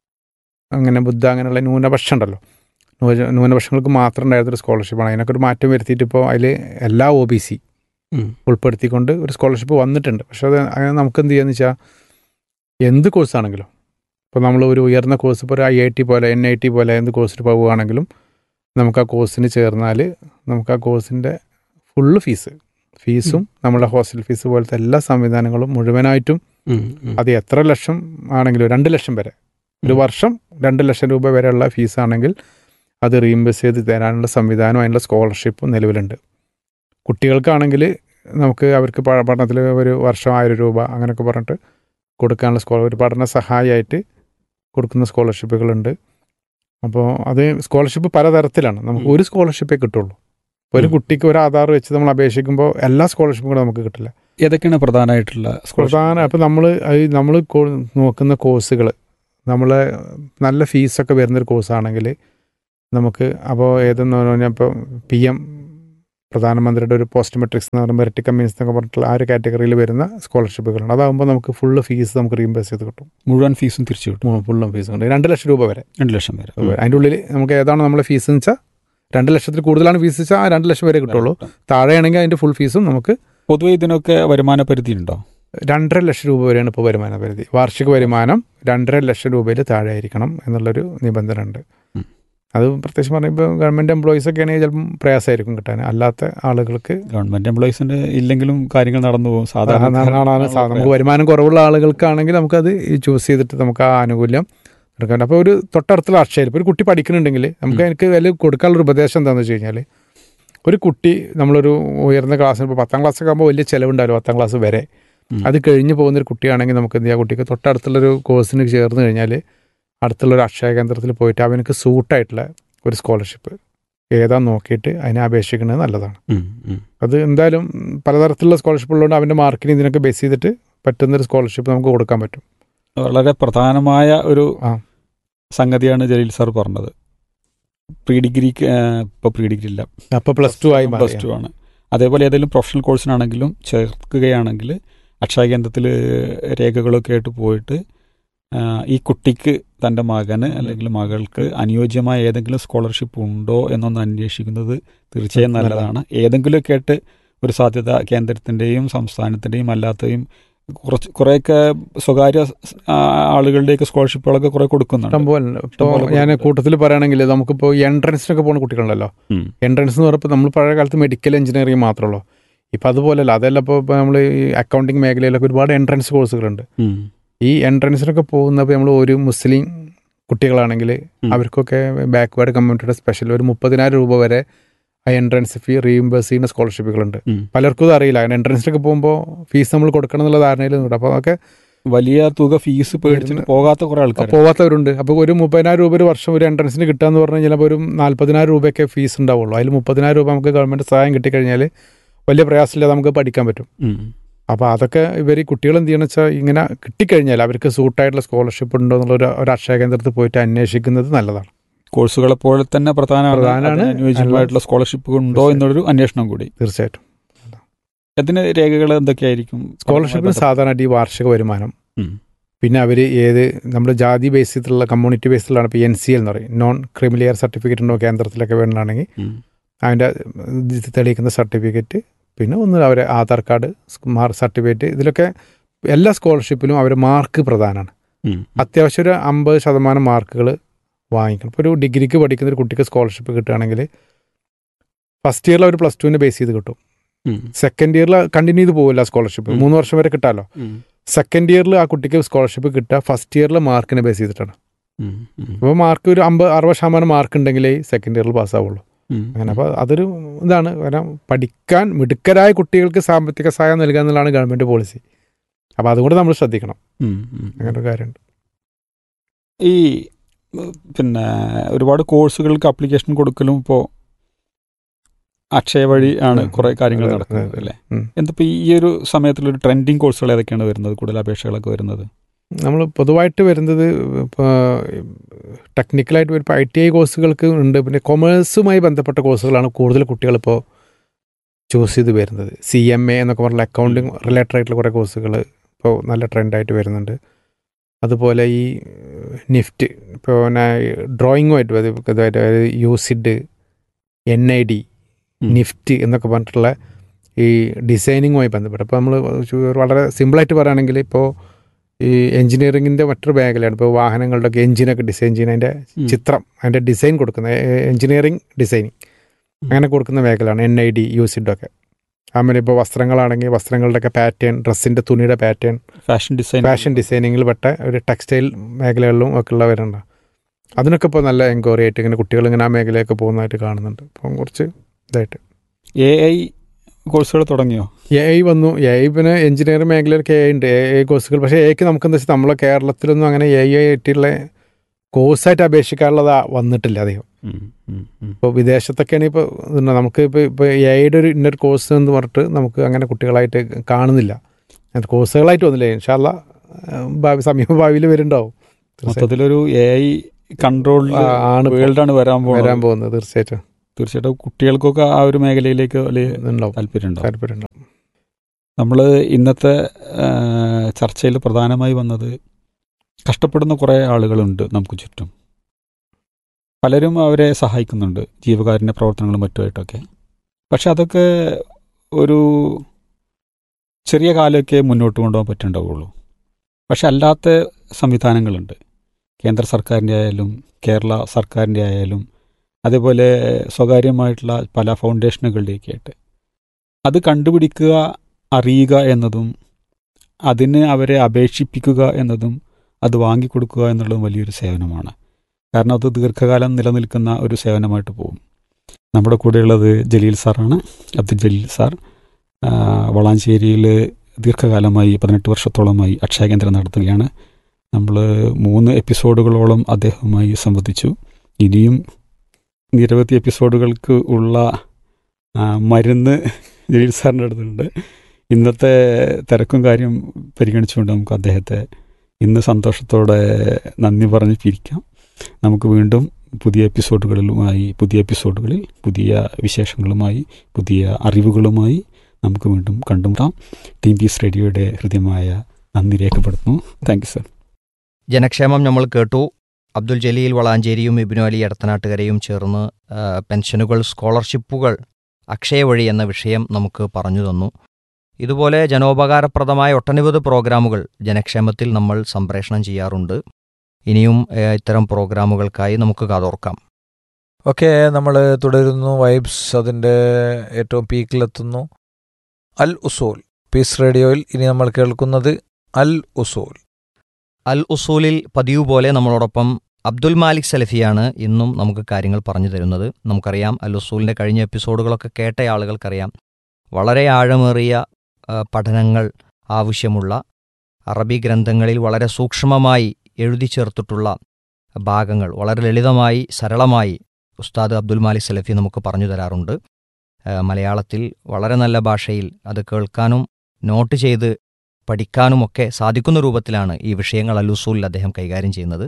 Speaker 7: അങ്ങനെ ബുദ്ധ അങ്ങനെയുള്ള ന്യൂനപക്ഷം ഉണ്ടല്ലോ ന്യൂന- ന്യൂനപക്ഷങ്ങൾക്ക് മാത്രം ഉണ്ടായിരുന്ന ഒരു സ്കോളർഷിപ്പാണ് അതിനൊക്കെ ഒരു മാറ്റം വരുത്തിയിട്ട് ഇപ്പോൾ അതിൽ എല്ലാ ഒ ബി സി ഉൾപ്പെടുത്തിക്കൊണ്ട് ഒരു സ്കോളർഷിപ്പ് വന്നിട്ടുണ്ട് പക്ഷെ അത് അങ്ങനെ നമുക്ക് എന്ത് ചെയ്യാന്ന് വെച്ചാൽ എന്ത് കോഴ്സാണെങ്കിലും ഇപ്പോൾ നമ്മൾ ഒരു ഉയർന്ന കോഴ്സ് ഇപ്പോൾ ഒരു ഐ ഐ ടി പോലെ എൻ ഐ ടി പോലെ എന്ത് കോഴ്സിന് പോവുകയാണെങ്കിലും നമുക്ക് ആ കോഴ്സിന് ചേർന്നാൽ നമുക്ക് ആ കോഴ്സിൻ്റെ ഫുള്ള് ഫീസ് ഫീസും നമ്മുടെ ഹോസ്റ്റൽ ഫീസ് പോലത്തെ എല്ലാ സംവിധാനങ്ങളും മുഴുവനായിട്ടും അത് എത്ര ലക്ഷം ആണെങ്കിലും രണ്ട് ലക്ഷം വരെ ഒരു
Speaker 6: ഉം.
Speaker 7: വർഷം രണ്ട് ലക്ഷം രൂപ വരെയുള്ള ഫീസാണെങ്കിൽ അത് റീഇംബേഴ്സ് ചെയ്ത് തരാനുള്ള സംവിധാനം അതിനുള്ള സ്കോളർഷിപ്പും നിലവിലുണ്ട് കുട്ടികൾക്കാണെങ്കിൽ നമുക്ക് അവർക്ക് പ- പഠനത്തിൽ ഒരു വർഷം ആയിരം രൂപ അങ്ങനെയൊക്കെ പറഞ്ഞിട്ട് കൊടുക്കാനുള്ള സ്കോളർ ഒരു പഠന സഹായമായിട്ട് കൊടുക്കുന്ന സ്കോളർഷിപ്പുകളുണ്ട് അപ്പോൾ അത് സ്കോളർഷിപ്പ് പലതരത്തിലാണ് നമുക്ക്
Speaker 6: ഉം.
Speaker 7: ഒരു സ്കോളർഷിപ്പേ കിട്ടുള്ളൂ ഒരു
Speaker 6: ഉം.
Speaker 7: കുട്ടിക്ക് ഒരു ആധാർ വെച്ച് നമ്മൾ അപേക്ഷിക്കുമ്പോൾ എല്ലാ സ്കോളർഷിപ്പും കൂടെ നമുക്ക് കിട്ടില്ല
Speaker 6: ഏതൊക്കെയാണ് പ്രധാനമായിട്ടുള്ള scholarship?
Speaker 7: പ്രധാന അപ്പം നമ്മൾ നമ്മൾ നോക്കുന്ന കോഴ്സുകൾ നമ്മൾ നല്ല ഫീസൊക്കെ വരുന്നൊരു കോഴ്സാണെങ്കിൽ നമുക്ക് അപ്പോൾ ഏതെന്ന് പറഞ്ഞാൽ ഇപ്പോൾ പി എം പ്രധാനമന്ത്രിയുടെ ഒരു പോസ്റ്റ് മെട്രിക്സ് എന്ന് പറയുമ്പോൾ മെറിറ്റ് കമ്പനീസ് എന്നൊക്കെ പറഞ്ഞിട്ടുള്ള ആ ഒരു കാറ്റഗറിയിൽ വരുന്ന സ്കോളർഷിപ്പുകളാണ് അതാകുമ്പോൾ നമുക്ക് ഫുള്ള് ഫീസ് നമുക്ക് റീംബേഴ്സ് ചെയ്ത് കിട്ടും
Speaker 6: മുഴുവൻ ഫീസും തിരിച്ചു കിട്ടും
Speaker 7: ഫുള്ളും ഫീസ് ഉണ്ട് രണ്ട് ലക്ഷം രൂപ വരെ
Speaker 6: രണ്ട് ലക്ഷം വരെ
Speaker 7: അതിൻ്റെ ഉള്ളിൽ നമുക്ക് ഏതാണ് നമ്മളെ ഫീസ് എന്ന് വെച്ചാൽ രണ്ട് ലക്ഷത്തിൽ കൂടുതലാണ് ഫീസ് വെച്ചാൽ ആ രണ്ട് ലക്ഷം വരെ കിട്ടുള്ളൂ താഴെയാണെങ്കിൽ അതിൻ്റെ ഫുൾ ഫീസും നമുക്ക്
Speaker 6: പൊതുവെ ഇതിനൊക്കെ വരുമാന പരിധി ഉണ്ടോ
Speaker 7: രണ്ടര ലക്ഷം രൂപ വരെയാണ് ഇപ്പോൾ വരുമാന പരിധി വാർഷിക വരുമാനം രണ്ടര ലക്ഷം രൂപയിൽ താഴെ ആയിരിക്കണം എന്നുള്ളൊരു നിബന്ധന ഉണ്ട്
Speaker 6: ഉം.
Speaker 7: അത് പ്രത്യേകിച്ച് പറയുമ്പോൾ ഗവൺമെൻറ് എംപ്ലോയീസ് ഒക്കെ ആണെങ്കിൽ ചിലപ്പം പ്രയാസമായിരിക്കും കിട്ടാൻ അല്ലാത്ത ആളുകൾക്ക്
Speaker 6: ഗവൺമെന്റ് എംപ്ലോയീസിന്റെ ഇല്ലെങ്കിലും കാര്യങ്ങൾ നടന്നു പോകും സാധാരണ
Speaker 7: സാധാരണ നമുക്ക് വരുമാനം കുറവുള്ള ആളുകൾക്കാണെങ്കിൽ നമുക്കത് ചൂസ് ചെയ്തിട്ട് നമുക്ക് ആ ആനുകൂല്യം എടുക്കാൻ അപ്പോൾ ഒരു തൊട്ടടുത്തുള്ള അക്ഷയയിൽ ഇപ്പോൾ ഒരു കുട്ടി പഠിക്കുന്നുണ്ടെങ്കിൽ നമുക്ക് എനിക്ക് അതിൽ കൊടുക്കാനുള്ള ഒരു ഉപദേശം എന്താണെന്ന് വെച്ച് കഴിഞ്ഞാൽ ഒരു കുട്ടി നമ്മളൊരു ഉയർന്ന ക്ലാസ്സിൽ ഇപ്പോൾ പത്താം ക്ലാസ്സൊക്കെ ആകുമ്പോൾ വലിയ ചിലവുണ്ടാവില്ല പത്താം ക്ലാസ് വരെ
Speaker 6: ഉം.
Speaker 7: അത് കഴിഞ്ഞ് പോകുന്നൊരു കുട്ടിയാണെങ്കിൽ നമുക്ക് എന്ത് ചെയ്യാം കുട്ടിക്ക് തൊട്ടടുത്തുള്ളൊരു കോഴ്സിന് ചേർന്ന് കഴിഞ്ഞാൽ അടുത്തുള്ള ഒരു അക്ഷയ കേന്ദ്രത്തിൽ പോയിട്ട് അവനക്ക് സൂട്ടായിട്ടുള്ള ഒരു സ്കോളർഷിപ്പ് ഏതാ നോക്കിയിട്ട് അതിനെ അപേക്ഷിക്കുന്നത് നല്ലതാണ്
Speaker 6: ഉം, ഉം.
Speaker 7: അത് എന്തായാലും പലതരത്തിലുള്ള സ്കോളർഷിപ്പ് ഉള്ളതുകൊണ്ട് അവൻ്റെ മാർക്കിന് ഇതിനൊക്കെ ബേസ് ചെയ്തിട്ട് പറ്റുന്നൊരു സ്കോളർഷിപ്പ് നമുക്ക് കൊടുക്കാൻ പറ്റും
Speaker 6: വളരെ പ്രധാനമായ ഒരു
Speaker 7: ആ.
Speaker 6: സംഗതിയാണ് ജലീൽ സാർ പറഞ്ഞത് പ്രീ ഡിഗ്രിക്ക് ഇപ്പോൾ പ്രീ ഡിഗ്രി ഇല്ല
Speaker 7: അപ്പോൾ പ്ലസ് ടു ആയി മാറി.
Speaker 6: പ്ലസ് ടു ആണ് അതേപോലെ ഏതെങ്കിലും പ്രൊഫഷണൽ കോഴ്സിനാണെങ്കിലും ചേർക്കുകയാണെങ്കിൽ അക്ഷയ കേന്ദ്രത്തിൽ രേഖകളൊക്കെ ആയിട്ട് പോയിട്ട് ആ, ഈ കുട്ടിക്ക് തൻ്റെ മകന് അല്ലെങ്കിൽ മകൾക്ക് അനുയോജ്യമായ ഏതെങ്കിലും സ്കോളർഷിപ്പ് ഉണ്ടോ എന്നൊന്ന് അന്വേഷിക്കുന്നത് തീർച്ചയായും നല്ലതാണ് ഏതെങ്കിലുമൊക്കെ ആയിട്ട് ഒരു സാധ്യത കേന്ദ്രത്തിൻ്റെയും സംസ്ഥാനത്തിൻ്റെയും അല്ലാത്തയും കുറച്ച് കുറേയൊക്കെ സ്വകാര്യ സ്- ആ, ആളുകളുടെയൊക്കെ സ്കോളർഷിപ്പുകളൊക്കെ കുറേ കൊടുക്കുന്നുണ്ട്
Speaker 7: ഇഷ്ടംപോലെ ഉണ്ട്. ഇപ്പോൾ
Speaker 6: ഇഷ്ടംപോലെ
Speaker 7: ഞാൻ
Speaker 6: കൊടുക്കും.
Speaker 7: കൂട്ടത്തിൽ പറയുകയാണെങ്കിൽ നമുക്കിപ്പോൾ എൻട്രൻസിനൊക്കെ പോകുന്ന കുട്ടികളുണ്ടല്ലോ
Speaker 6: ഉം.
Speaker 7: എൻട്രൻസ് എന്ന് പറയുമ്പോൾ നമ്മൾ പഴയ കാലത്ത് മെഡിക്കൽ എഞ്ചിനീയറിംഗ് മാത്രമല്ലോ ഇപ്പം അതുപോലെയല്ല അതല്ല ഇപ്പോൾ ഇപ്പോൾ നമ്മൾ ഈ അക്കൗണ്ടിങ് മേഖലയിലൊക്കെ ഒരുപാട് എൻട്രൻസ് കോഴ്സുകളുണ്ട്
Speaker 6: ഉം.
Speaker 7: ഈ എൻട്രൻസിനൊക്കെ പോകുന്നപ്പോൾ നമ്മൾ ഒരു മുസ്ലിം കുട്ടികളാണെങ്കിൽ
Speaker 6: ഉം.
Speaker 7: അവർക്കൊക്കെ ബാക്ക്വേർഡ് കമ്മ്യൂണിറ്റിയുടെ സ്പെഷ്യൽ ഒരു മുപ്പതിനായിരം രൂപ വരെ ആ എൻട്രൻസ് ഫീ റീഇംബേഴ്സ് ചെയ്യുന്ന സ്കോളർഷിപ്പുകളുണ്ട്
Speaker 6: ഉം.
Speaker 7: പലർക്കും ഇത് അറിയില്ല കാരണം എൻട്രൻസിനൊക്കെ പോകുമ്പോൾ ഫീസ് നമ്മൾ കൊടുക്കണം എന്നുള്ള ധാരണയിലുണ്ട് അപ്പോൾ അതൊക്കെ
Speaker 6: വലിയ തുക ഫീസ് പേടിച്ചിട്ട് പോകാത്ത കുറെ ആൾക്കാർ
Speaker 7: പോവാത്തവരുണ്ട് അപ്പോൾ ഒരു മുപ്പതിനായിരം രൂപ ഒരു വർഷം ഒരു എൻട്രൻസിന് കിട്ടുക പറഞ്ഞു കഴിഞ്ഞാൽ ഒരു നാൽപ്പതിനായിരം രൂപയൊക്കെ ഫീസ് ഉണ്ടാവുള്ളൂ അതിൽ മുപ്പതിനായിരം രൂപ നമുക്ക് ഗവൺമെൻറ് സഹായം കിട്ടിക്കഴിഞ്ഞാൽ വലിയ പ്രയാസമില്ലാതെ നമുക്ക് പഠിക്കാൻ പറ്റും അപ്പോൾ അതൊക്കെ ഇവർ ഈ കുട്ടികൾ എന്ത് ചെയ്യണമെന്ന് വെച്ചാൽ ഇങ്ങനെ കിട്ടിക്കഴിഞ്ഞാൽ അവർക്ക് സൂട്ടായിട്ടുള്ള സ്കോളർഷിപ്പ് ഉണ്ടോ എന്നുള്ള ഒരു ഒരു അക്ഷയ കേന്ദ്രത്തിൽ പോയിട്ട് അന്വേഷിക്കുന്നത് നല്ലതാണ്
Speaker 6: കോഴ്സുകളെ പോലെ തന്നെ പ്രധാനമാണ്
Speaker 7: പ്രധാനമാണ്.
Speaker 6: അതിന് അനുയോജ്യമായിട്ടുള്ള സ്കോളർഷിപ്പ് ഉണ്ടോ എന്നൊരു അന്വേഷണം കൂടി
Speaker 7: തീർച്ചയായിട്ടും
Speaker 6: അതിന് രേഖകൾ എന്തൊക്കെയായിരിക്കും
Speaker 7: സ്കോളർഷിപ്പിന് സാധാരണയായിട്ട് ഈ വാർഷിക വരുമാനം
Speaker 6: ഉം.
Speaker 7: പിന്നെ അവർ ഏത് നമ്മുടെ ജാതി ബേസ് ചെയ്തിട്ടുള്ള കമ്മ്യൂണിറ്റി ബേസിലാണ് ഇപ്പോൾ എൻ സി എൽ എന്ന് പറയും നോൺ ക്രിമിലിയർ സർട്ടിഫിക്കറ്റ് ഉണ്ടോ കേന്ദ്രത്തിലൊക്കെ വേണ്ടതാണെങ്കിൽ
Speaker 6: ഉം.
Speaker 7: അതിൻ്റെ ഇത് തെളിയിക്കുന്ന സർട്ടിഫിക്കറ്റ് പിന്നെ ഒന്ന് അവരെ ആധാർ കാർഡ് മാർക്ക് സർട്ടിഫിക്കറ്റ് ഇതിലൊക്കെ എല്ലാ സ്കോളർഷിപ്പിലും അവർ മാർക്ക് പ്രധാനമാണ്
Speaker 6: ഉം.
Speaker 7: അത്യാവശ്യം ഒരു അമ്പത് ശതമാനം മാർക്കുകൾ വാങ്ങിക്കണം ഇപ്പോൾ ഒരു ഡിഗ്രിക്ക് പഠിക്കുന്ന ഒരു കുട്ടിക്ക് സ്കോളർഷിപ്പ് കിട്ടുകയാണെങ്കിൽ ഫസ്റ്റ് ഇയറിൽ അവർ പ്ലസ് ടുവിന് ബേസ് ചെയ്ത് കിട്ടും
Speaker 6: ഉം.
Speaker 7: സെക്കൻഡ് ഇയറിൽ കണ്ടിന്യൂ ചെയ്ത് പോകില്ല സ്കോളർഷിപ്പ്
Speaker 6: ഉം.
Speaker 7: മൂന്ന് വർഷം വരെ കിട്ടാമല്ലോ
Speaker 6: ഉം.
Speaker 7: സെക്കൻഡ് ഇയറിൽ ആ കുട്ടിക്ക് സ്കോളർഷിപ്പ് കിട്ടുക ഫസ്റ്റ് ഇയറിൽ മാർക്കിനെ ബേസ് ചെയ്തിട്ടാണ്
Speaker 6: ഉം. ഉം.
Speaker 7: അപ്പോൾ മാർക്ക് ഒരു അമ്പത് അറുപത് ശതമാനം മാർക്ക് ഉണ്ടെങ്കിലേ സെക്കൻഡ് ഇയറിൽ പാസ്സാവുള്ളൂ
Speaker 6: ഉം.
Speaker 7: അങ്ങനെ അപ്പോൾ അതൊരു ഇതാണ് കാരണം പഠിക്കാൻ മിടുക്കരായ കുട്ടികൾക്ക് സാമ്പത്തിക സഹായം നൽകുക എന്നുള്ളതാണ് ഗവൺമെൻറ് പോളിസി അപ്പോൾ അതുകൊണ്ട് നമ്മൾ ശ്രദ്ധിക്കണം
Speaker 6: ഉം. ഉം.
Speaker 7: അങ്ങനെ ഒരു കാര്യമുണ്ട്
Speaker 6: ഈ ഉം, പിന്നെ ഒരുപാട് കോഴ്സുകൾക്ക് അപ്ലിക്കേഷൻ കൊടുക്കലും ഇപ്പോൾ അക്ഷയ വഴി ആണ്
Speaker 7: ഉം.
Speaker 6: കുറെ കാര്യങ്ങൾ
Speaker 7: അതെ,
Speaker 6: നടക്കുന്നത്
Speaker 7: അതെ.
Speaker 6: അല്ലേ
Speaker 7: ഉം.
Speaker 6: എന്തിപ്പോ ഈ ഒരു സമയത്തിലൊരു ട്രെൻഡിങ് കോഴ്സുകൾ ഏതൊക്കെയാണ് വരുന്നത് കൂടുതൽ അപേക്ഷകളൊക്കെ വരുന്നത്
Speaker 7: നമ്മൾ പൊതുവായിട്ട് വരുന്നത് ഇപ്പോൾ ടെക്നിക്കലായിട്ട് ഇപ്പോൾ ഐ ടി ഐ കോഴ്സുകൾക്ക് ഉണ്ട് പിന്നെ കൊമേഴ്സുമായി ബന്ധപ്പെട്ട കോഴ്സുകളാണ് കൂടുതൽ കുട്ടികളിപ്പോൾ ചൂസ് ചെയ്ത് വരുന്നത് സി എം എ എന്നൊക്കെ പറഞ്ഞ അക്കൗണ്ടിങ് റിലേറ്റഡ് ആയിട്ടുള്ള കുറേ കോഴ്സുകൾ ഇപ്പോൾ നല്ല ട്രെൻഡായിട്ട് വരുന്നുണ്ട് അതുപോലെ ഈ നിഫ്റ്റ് ഇപ്പോൾ പിന്നെ ഡ്രോയിങ്ങുമായിട്ട് അതായത് യു സിഡ് എൻ ഐ ഡി
Speaker 6: ഉം.
Speaker 7: നിഫ്റ്റ് എന്നൊക്കെ പറഞ്ഞിട്ടുള്ള ഈ ഡിസൈനിങ്ങുമായി ബന്ധപ്പെട്ട് അപ്പോൾ നമ്മൾ വളരെ സിമ്പിളായിട്ട് പറയുകയാണെങ്കിൽ ഇപ്പോൾ ഈ എഞ്ചിനീയറിങ്ങിൻ്റെ മറ്റൊരു മേഖലയാണ് ഇപ്പോൾ വാഹനങ്ങളുടെ ഒക്കെ എഞ്ചിനൊക്കെ ഡിസൈൻ ചെയ്യുന്ന അതിൻ്റെ
Speaker 6: ഉം.
Speaker 7: ചിത്രം അതിൻ്റെ ഡിസൈൻ കൊടുക്കുന്ന എഞ്ചിനീയറിംഗ് ഡിസൈനിങ് അങ്ങനെ കൊടുക്കുന്ന മേഖലയാണ് എൻ ഐ ഡി യൂസിഡൊക്കെ അതുപോലെ ഇപ്പോൾ വസ്ത്രങ്ങളാണെങ്കിൽ വസ്ത്രങ്ങളുടെയൊക്കെ പാറ്റേൺ ഡ്രസ്സിൻ്റെ തുണിയുടെ പാറ്റേൺ
Speaker 6: ഫാഷൻ ഡിസൈൻ
Speaker 7: ഫാഷൻ ഡിസൈനിങ്ങിൽ പെട്ട ഒരു ടെക്സ്റ്റൈൽ മേഖലകളിലും ഒക്കെ ഉള്ളവരുണ്ട് അതിനൊക്കെ ഇപ്പോൾ നല്ല എൻക്വയറി ആയിട്ട് ഇങ്ങനെ കുട്ടികൾ ഇങ്ങനെ ആ മേഖലയൊക്കെ പോകുന്നതായിട്ട് കാണുന്നുണ്ട് അപ്പം കുറച്ച് ഇതായിട്ട്
Speaker 6: എ ഐ കോഴ്സുകൾ തുടങ്ങിയോ
Speaker 7: എ ഐ വന്നു എ ഐ പിന്നെ എഞ്ചിനീയറിംഗ് മേഖലയിലൊക്കെ എ ഐ ഉണ്ട് എ ഐ കോഴ്സുകൾ പക്ഷേ എ ഐക്ക് നമുക്ക് എന്താ വെച്ചാൽ നമ്മളെ കേരളത്തിലൊന്നും അങ്ങനെ എ ഐ ആയിട്ടുള്ള കോഴ്സായിട്ട് അപേക്ഷിക്കാനുള്ളത് വന്നിട്ടില്ല അധികം
Speaker 6: ഉം, ഉം, ഉം.
Speaker 7: ഇപ്പോൾ വിദേശത്തൊക്കെയാണ് ഇപ്പോൾ നമുക്ക് ഇപ്പോൾ ഇപ്പോൾ എയുടെ ഒരു ഇന്നൊരു കോഴ്സ് എന്ന് പറഞ്ഞിട്ട് നമുക്ക് അങ്ങനെ കുട്ടികളായിട്ട് കാണുന്നില്ല അത് കോഴ്സുകളായിട്ട് വന്നില്ല ഇൻഷാല്ല ഭാവി സമീപ ഭാവിയിൽ വരുന്നുണ്ടാവും തീർച്ചയായിട്ടും.
Speaker 6: മൊത്തത്തിലൊരു എ ഐ കൺട്രോൾ
Speaker 7: ആ, ആണ് ഇപ്പോൾ
Speaker 6: വേൾഡാണ് വരാൻ
Speaker 7: വരാൻ
Speaker 6: പോകുന്നത്
Speaker 7: പോകുന്നത് തീർച്ചയായിട്ടും
Speaker 6: തീർച്ചയായിട്ടും കുട്ടികൾക്കൊക്കെ ആ ഒരു മേഖലയിലേക്ക് വലിയ
Speaker 7: ഉണ്ടാവും
Speaker 6: താല്പര്യം ഉണ്ടാവും
Speaker 7: താല്പര്യമുണ്ടാവും
Speaker 6: നമ്മൾ ഇന്നത്തെ ചർച്ചയിൽ പ്രധാനമായി വന്നത് കഷ്ടപ്പെടുന്ന കുറേ ആളുകളുണ്ട് നമുക്ക് ചുറ്റും പലരും അവരെ സഹായിക്കുന്നുണ്ട് ജീവകാരുണ്യ പ്രവർത്തനങ്ങളും മറ്റുമായിട്ടൊക്കെ പക്ഷെ അതൊക്കെ ഒരു ചെറിയ കാലമൊക്കെ മുന്നോട്ട് കൊണ്ടുപോകാൻ പറ്റുണ്ടാവുള്ളൂ പക്ഷെ അല്ലാത്ത സംവിധാനങ്ങളുണ്ട് കേന്ദ്ര സർക്കാരിൻ്റെ ആയാലും കേരള സർക്കാരിൻ്റെ ആയാലും അതേപോലെ സ്വകാര്യമായിട്ടുള്ള പല ഫൗണ്ടേഷനുകളുടെയൊക്കെ ആയിട്ട് അത് കണ്ടുപിടിക്കുക അറിയുക എന്നതും അതിന് അവരെ അപേക്ഷിപ്പിക്കുക എന്നതും അത് വാങ്ങിക്കൊടുക്കുക എന്നുള്ളതും വലിയൊരു സേവനമാണ് കാരണം അത് ദീർഘകാലം നിലനിൽക്കുന്ന ഒരു സേവനമായിട്ട് പോകും നമ്മുടെ കൂടെയുള്ളത് ജലീൽ സാറാണ് അബ്ദുൽ ജലീൽ സാർ ആ, വളാഞ്ചേരിയിൽ ദീർഘകാലമായി പതിനെട്ട് വർഷത്തോളമായി അക്ഷയ കേന്ദ്രം നടത്തുകയാണ് നമ്മൾ മൂന്ന് എപ്പിസോഡുകളോളം അദ്ദേഹവുമായി സംവദിച്ചു ഇനിയും നിരവധി എപ്പിസോഡുകൾക്ക് ഉള്ള ആ, മരുന്ന് ജലീൽ സാറിൻ്റെ അടുത്തുണ്ട് ഇന്നത്തെ തിരക്കും കാര്യം പരിഗണിച്ചുകൊണ്ട് നമുക്ക് അദ്ദേഹത്തെ ഇന്ന് സന്തോഷത്തോടെ നന്ദി പറഞ്ഞ് പിരിക്കാം നമുക്ക് വീണ്ടും പുതിയ എപ്പിസോഡുകളിലുമായി പുതിയ എപ്പിസോഡുകളിൽ പുതിയ വിശേഷങ്ങളുമായി പുതിയ അറിവുകളുമായി നമുക്ക് വീണ്ടും കണ്ടുമുട്ടാം ടീം പീസ് റേഡിയോയുടെ ഹൃദ്യമായ നന്ദി രേഖപ്പെടുത്തുന്നു താങ്ക് യു സർ
Speaker 2: ജനക്ഷേമം നമ്മൾ കേട്ടു അബ്ദുൽ ജലീൽ വളാഞ്ചേരിയും ഇബിനു അലി എടത്തനാട്ടുകരയും ചേർന്ന് ആ, പെൻഷനുകൾ സ്കോളർഷിപ്പുകൾ അക്ഷയ വഴി എന്ന വിഷയം നമുക്ക് പറഞ്ഞു തന്നു ഇതുപോലെ ജനോപകാരപ്രദമായ ഒട്ടനവധി പ്രോഗ്രാമുകൾ ജനക്ഷേമത്തിൽ നമ്മൾ സംപ്രേഷണം ചെയ്യാറുണ്ട് ഇനിയും ഏ, ഇത്തരം പ്രോഗ്രാമുകൾക്കായി നമുക്ക് കാതോർക്കാം
Speaker 1: ഓക്കെ നമ്മൾ തുടരുന്നു വൈബ്സ് അതിൻ്റെ ഏറ്റവും പീക്കിലെത്തുന്നു അൽ ഉസൂൽ പീസ് റേഡിയോയിൽ ഇനി നമ്മൾ കേൾക്കുന്നത് അൽ ഉസൂൽ
Speaker 2: അൽ ഉസൂലിൽ പതിവ് പോലെ നമ്മളോടൊപ്പം അബ്ദുൽ മാലിക് സലഫിയാണ് ഇന്നും നമുക്ക് കാര്യങ്ങൾ പറഞ്ഞു തരുന്നത് നമുക്കറിയാം അൽ ഉസൂലിൻ്റെ കഴിഞ്ഞ എപ്പിസോഡുകളൊക്കെ കേട്ട ആളുകൾക്കറിയാം വളരെ ആഴമേറിയ ആ, പഠനങ്ങൾ ആവശ്യമുള്ള അറബി ഗ്രന്ഥങ്ങളിൽ വളരെ സൂക്ഷ്മമായി എഴുതി ചേർത്തിട്ടുള്ള ഭാഗങ്ങൾ വളരെ ലളിതമായി സരളമായി ഉസ്താദ് അബ്ദുൽ മാലിക് സലഫി നമുക്ക് പറഞ്ഞു തരാറുണ്ട് ആ, മലയാളത്തിൽ വളരെ നല്ല ഭാഷയിൽ അത് കേൾക്കാനും നോട്ട് ചെയ്ത് പഠിക്കാനുമൊക്കെ സാധിക്കുന്ന രൂപത്തിലാണ് ഈ വിഷയങ്ങൾ അലുസൂലിൽ അദ്ദേഹം കൈകാര്യം ചെയ്യുന്നത്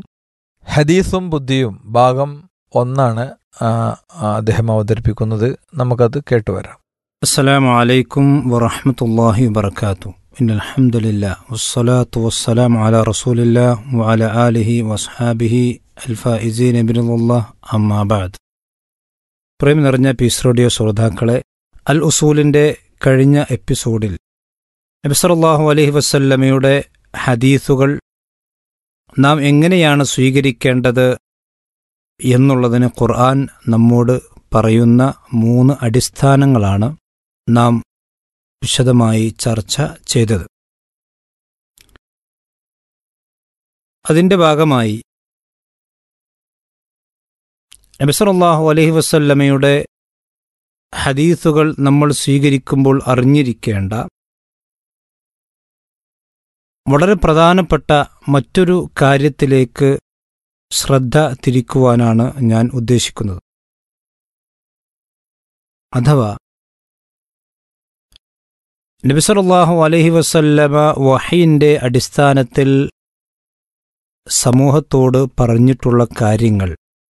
Speaker 1: ഹദീസും ബുദ്ധിയും ഭാഗം ഒന്നാണ് ആ, ആ, അദ്ദേഹം അവതരിപ്പിക്കുന്നത് നമുക്കത് കേട്ടുവരാം
Speaker 8: السلام عليكم ورحمة الله وبركاته إن الحمد لله والصلاة والسلام على رسول الله وعلى آله وأصحابه الفائزين برضا الله أما بعد പ്രേം നിറഞ്ഞ പീസ് റേഡിയോ ശ്രോതാക്കളെ അൽ ഉസൂലിൻ്റെ കഴിഞ്ഞ എപ്പിസോഡിൽ നബിസറല്ലാഹു അലൈഹി വസല്ലമയുടെ ഹദീസുകൾ നാം എങ്ങനെയാണ് സ്വീകരിക്കേണ്ടത് എന്നുള്ളതിന് ഖുർആൻ നമ്മോട് പറയുന്ന മൂന്ന് അടിസ്ഥാനങ്ങളാണ് നാം വിശദമായി ചർച്ച ചെയ്തത് അതിൻ്റെ ഭാഗമായി നബിസറല്ലാഹു അലൈഹി വസല്ലമയുടെ ഹദീസുകൾ നമ്മൾ സ്വീകരിക്കുമ്പോൾ അറിഞ്ഞിരിക്കേണ്ട വളരെ പ്രധാനപ്പെട്ട മറ്റൊരു കാര്യത്തിലേക്ക് ശ്രദ്ധ തിരിക്കുവാനാണ് ഞാൻ ഉദ്ദേശിക്കുന്നത് അഥവാ നബിസറല്ലാഹു അലൈഹി വസല്ലമ വഹീന്റെ അടിസ്ഥാനത്തിൽ സമൂഹത്തോട് പറഞ്ഞിട്ടുള്ള കാര്യങ്ങൾ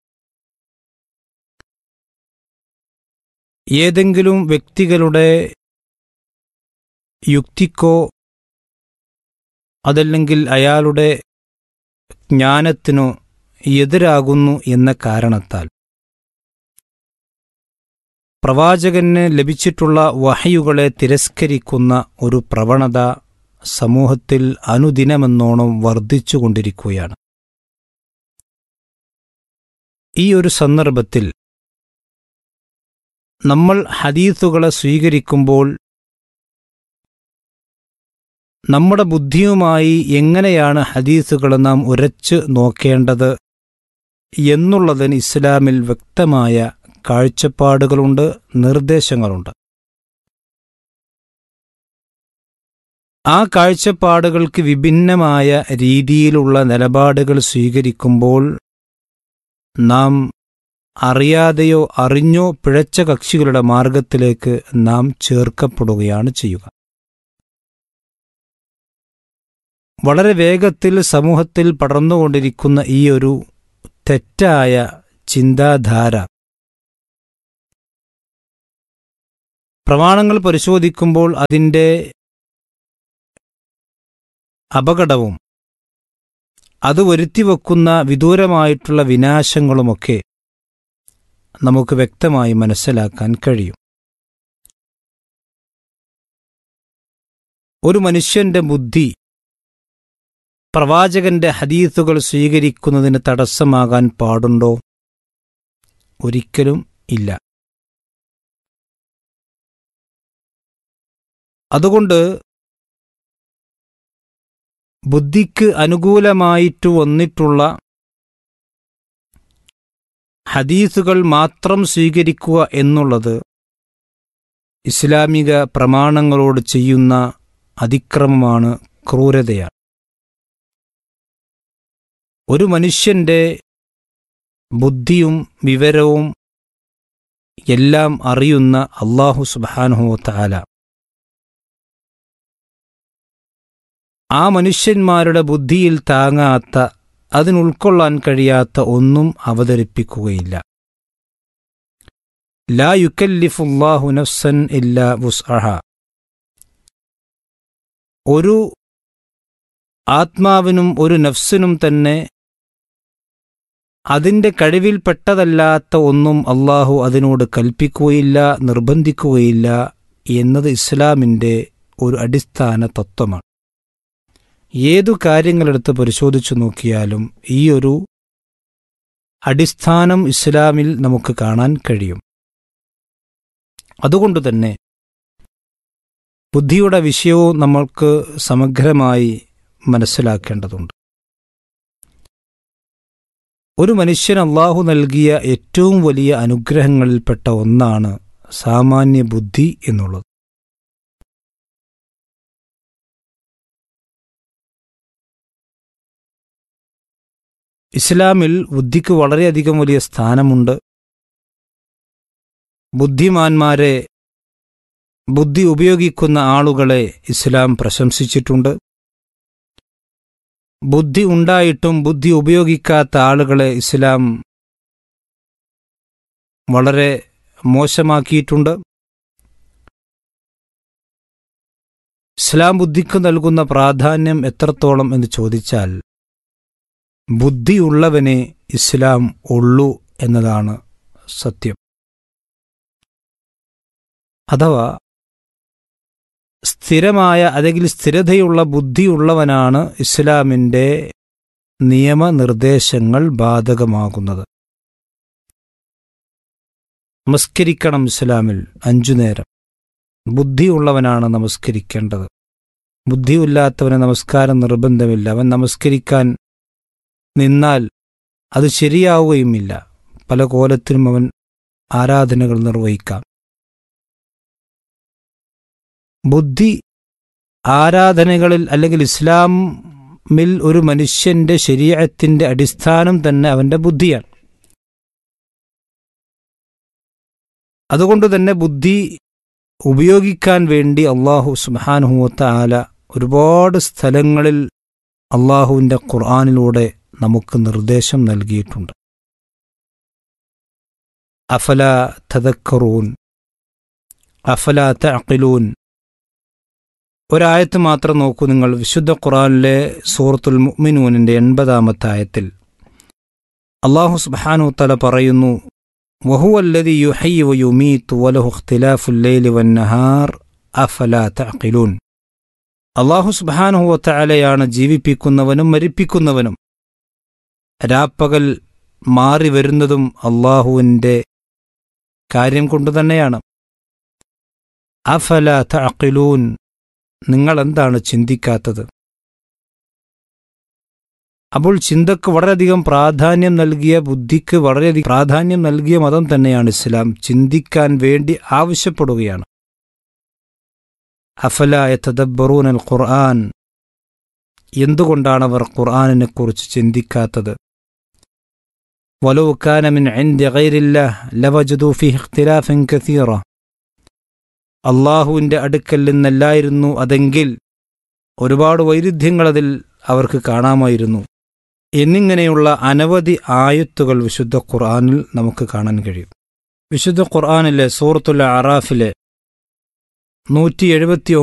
Speaker 8: ഏതെങ്കിലും വ്യക്തികളുടെ യുക്തിക്കോ അതല്ലെങ്കിൽ അയാളുടെ ജ്ഞാനത്തിനോ എതിരാകുന്നു എന്ന കാരണത്താൽ പ്രവാചകന് ലഭിച്ചിട്ടുള്ള വഹയുകളെ തിരസ്കരിക്കുന്ന ഒരു പ്രവണത സമൂഹത്തിൽ അനുദിനമെന്നോണം വർദ്ധിച്ചുകൊണ്ടിരിക്കുകയാണ് ഈ ഒരു സന്ദർഭത്തിൽ നമ്മൾ ഹദീസുകളെ സ്വീകരിക്കുമ്പോൾ നമ്മുടെ ബുദ്ധിയുമായി എങ്ങനെയാണ് ഹദീസുകളെ നാം ഉരച്ച് നോക്കേണ്ടത് എന്നുള്ളതിന് ഇസ്ലാമിൽ വ്യക്തമായ കാഴ്ചപ്പാടുകളുണ്ട് നിർദ്ദേശങ്ങളുണ്ട് ആ കാഴ്ചപ്പാടുകൾക്ക് വിഭിന്നമായ രീതിയിലുള്ള നിലപാടുകൾ സ്വീകരിക്കുമ്പോൾ നാം അറിയാതെയോ അറിഞ്ഞോ പിഴച്ച കക്ഷികളുടെ മാർഗത്തിലേക്ക് നാം ചേർക്കപ്പെടുകയാണ് ചെയ്യുക വളരെ വേഗത്തിൽ സമൂഹത്തിൽ പടർന്നുകൊണ്ടിരിക്കുന്ന ഈ ഒരു തെറ്റായ ചിന്താധാര പ്രമാണങ്ങൾ പരിശോധിക്കുമ്പോൾ അതിൻ്റെ അപകടവും അത് വരുത്തിവെക്കുന്ന വിദൂരമായിട്ടുള്ള വിനാശങ്ങളുമൊക്കെ നമുക്ക് വ്യക്തമായി മനസ്സിലാക്കാൻ കഴിയും ഒരു മനുഷ്യന്റെ ബുദ്ധി പ്രവാചകന്റെ ഹദീസുകൾ സ്വീകരിക്കുന്നതിന് തടസ്സമാകാൻ പാടുണ്ടോ ഒരിക്കലും ഇല്ല അതുകൊണ്ട് ബുദ്ധിക്ക് അനുകൂലമായിട്ട് വന്നിട്ടുള്ള ഹദീസുകൾ മാത്രം സ്വീകരിക്കുക എന്നുള്ളത് ഇസ്ലാമിക പ്രമാണങ്ങളോട് ചെയ്യുന്ന അതിക്രമമാണ് ക്രൂരതയാണ് ഒരു മനുഷ്യന്റെ ബുദ്ധിയും വിവരവും എല്ലാം അറിയുന്ന അള്ളാഹു സുബാനുഹോ താല ആ മനുഷ്യന്മാരുടെ ബുദ്ധിയിൽ താങ്ങാത്ത അതിനുൾക്കൊള്ളാൻ കഴിയാത്ത ഒന്നും അവതരിപ്പിക്കുകയില്ല ലാ യുക്കല്ലിഫുല്ലാഹു നഫ്സൻ ഇല്ല വുസ്അഹ ഒരു ആത്മാവിനും ഒരു നഫ്സിനും തന്നെ അതിൻ്റെ കഴിവിൽപ്പെട്ടതല്ലാത്ത ഒന്നും അള്ളാഹു അതിനോട് കൽപ്പിക്കുകയില്ല നിർബന്ധിക്കുകയില്ല എന്നത് ഇസ്ലാമിൻ്റെ ഒരു അടിസ്ഥാന തത്വമാണ് ഏതു കാര്യങ്ങളെടുത്ത് പരിശോധിച്ചു നോക്കിയാലും ഈ ഒരു അടിസ്ഥാനം ഇസ്ലാമിൽ നമുക്ക് കാണാൻ കഴിയും അതുകൊണ്ട് തന്നെ ബുദ്ധിയുടെ വിഷയവും നമ്മൾക്ക് സമഗ്രമായി മനസ്സിലാക്കേണ്ടതുണ്ട് ഒരു മനുഷ്യൻ അള്ളാഹു നൽകിയ ഏറ്റവും വലിയ അനുഗ്രഹങ്ങളിൽപ്പെട്ട ഒന്നാണ് സാമാന്യ ബുദ്ധി എന്നുള്ളത് ഇസ്ലാമിൽ ബുദ്ധിക്ക് വളരെയധികം വലിയ സ്ഥാനമുണ്ട് ബുദ്ധിമാന്മാരെ ബുദ്ധി ഉപയോഗിക്കുന്ന ആളുകളെ ഇസ്ലാം പ്രശംസിച്ചിട്ടുണ്ട് ബുദ്ധി ഉണ്ടായിട്ടും ബുദ്ധി ഉപയോഗിക്കാത്ത ആളുകളെ ഇസ്ലാം വളരെ മോശമാക്കിയിട്ടുണ്ട് ഇസ്ലാം ബുദ്ധിക്ക് നൽകുന്ന പ്രാധാന്യം എത്രത്തോളം എന്ന് ചോദിച്ചാൽ ബുദ്ധിയുള്ളവനെ ഇസ്ലാം ഉള്ളൂ എന്നതാണ് സത്യം അഥവാ സ്ഥിരമായ അല്ലെങ്കിൽ സ്ഥിരതയുള്ള ബുദ്ധിയുള്ളവനാണ് ഇസ്ലാമിൻ്റെ നിയമനിർദ്ദേശങ്ങൾ ബാധകമാകുന്നത് നമസ്കരിക്കണം ഇസ്ലാമിൽ അഞ്ചു നേരം ബുദ്ധിയുള്ളവനാണ് നമസ്കരിക്കേണ്ടത് ബുദ്ധിയില്ലാത്തവന് നമസ്കാരം നിർബന്ധമില്ല അവൻ നമസ്കരിക്കാൻ നിന്നാൽ അത് ശരിയാവുകയുമില്ല പല കോലത്തിലും അവൻ ആരാധനകൾ നിർവഹിക്കാം ബുദ്ധി ആരാധനകളിൽ അല്ലെങ്കിൽ ഇസ്ലാമിൽ ഒരു മനുഷ്യന്റെ ശരീരത്തിന്റെ അടിസ്ഥാനം തന്നെ അവന്റെ ബുദ്ധിയാണ് അതുകൊണ്ട് തന്നെ ബുദ്ധി ഉപയോഗിക്കാൻ വേണ്ടി അള്ളാഹു സുബാനുഹൂത്ത ആല ഒരുപാട് സ്ഥലങ്ങളിൽ അള്ളാഹുവിൻ്റെ ഖുർആാനിലൂടെ നമുക്ക് നിർദ്ദേശം നൽകിയിട്ടുണ്ട് അഫല തദക്കറൂൻ അഫല തഅഖിലൂൻ ഒരായത്ത് മാത്രം നോക്കൂ നിങ്ങൾ വിശുദ്ധ ഖുറാനിലെ സൂറത്തുൽ മുഅ്മിനൂനിന്റെ എൺപതാമത്തെ ആയത്തിൽ അള്ളാഹു സുബ്ഹാനു തല പറയുന്നു വഹുവല്ലതി യുഹയ്യി വയുമീത്തു വലഹു ഇഖ്തിലാഫുൽ ലൈലി വന്നഹാർ അഫല തഅഖിലൂൻ അള്ളാഹു സുബ്ഹാനഹു തആലയാണ് ജീവിപ്പിക്കുന്നവനും മരിപ്പിക്കുന്നവനും രാപ്പകൽ മാറി വരുന്നതും അള്ളാഹുവിൻ്റെ കാര്യം കൊണ്ടു തന്നെയാണ് അഫല തഅഖിലൂൻ നിങ്ങൾ എന്താണ് ചിന്തിക്കാത്തത് അപ്പോൾ ചിന്തക്ക് വളരെയധികം പ്രാധാന്യം നൽകിയ ബുദ്ധിക്ക് വളരെയധികം പ്രാധാന്യം നൽകിയ മതം തന്നെയാണ് ഇസ്ലാം ചിന്തിക്കാൻ വേണ്ടി ആവശ്യപ്പെടുകയാണ് അഫലായ തദബ്ബറൂൻ അൽ ഖുർആൻ എന്തുകൊണ്ടാണ് അവർ ഖുർആാനിനെക്കുറിച്ച് ചിന്തിക്കാത്തത് ولو كان من عند غير الله لوجدوا فيه اختلافا كثيرا അള്ളാഹുവിൻ്റെ അടുക്കൽ നിന്നല്ലായിരുന്നു അതെങ്കിൽ ഒരുപാട് വൈരുദ്ധ്യങ്ങൾ അതിൽ അവർക്ക് കാണാമായിരുന്നു എന്നിങ്ങനെയുള്ള അനവധി ആയത്തുകൾ വിശുദ്ധ ഖുർആനിൽ നമുക്ക് കാണാൻ കഴിയും വിശുദ്ധ ഖുർആനിലെ സൂറത്തുൽ അറാഫിലെ നൂറ്റി എഴുപത്തി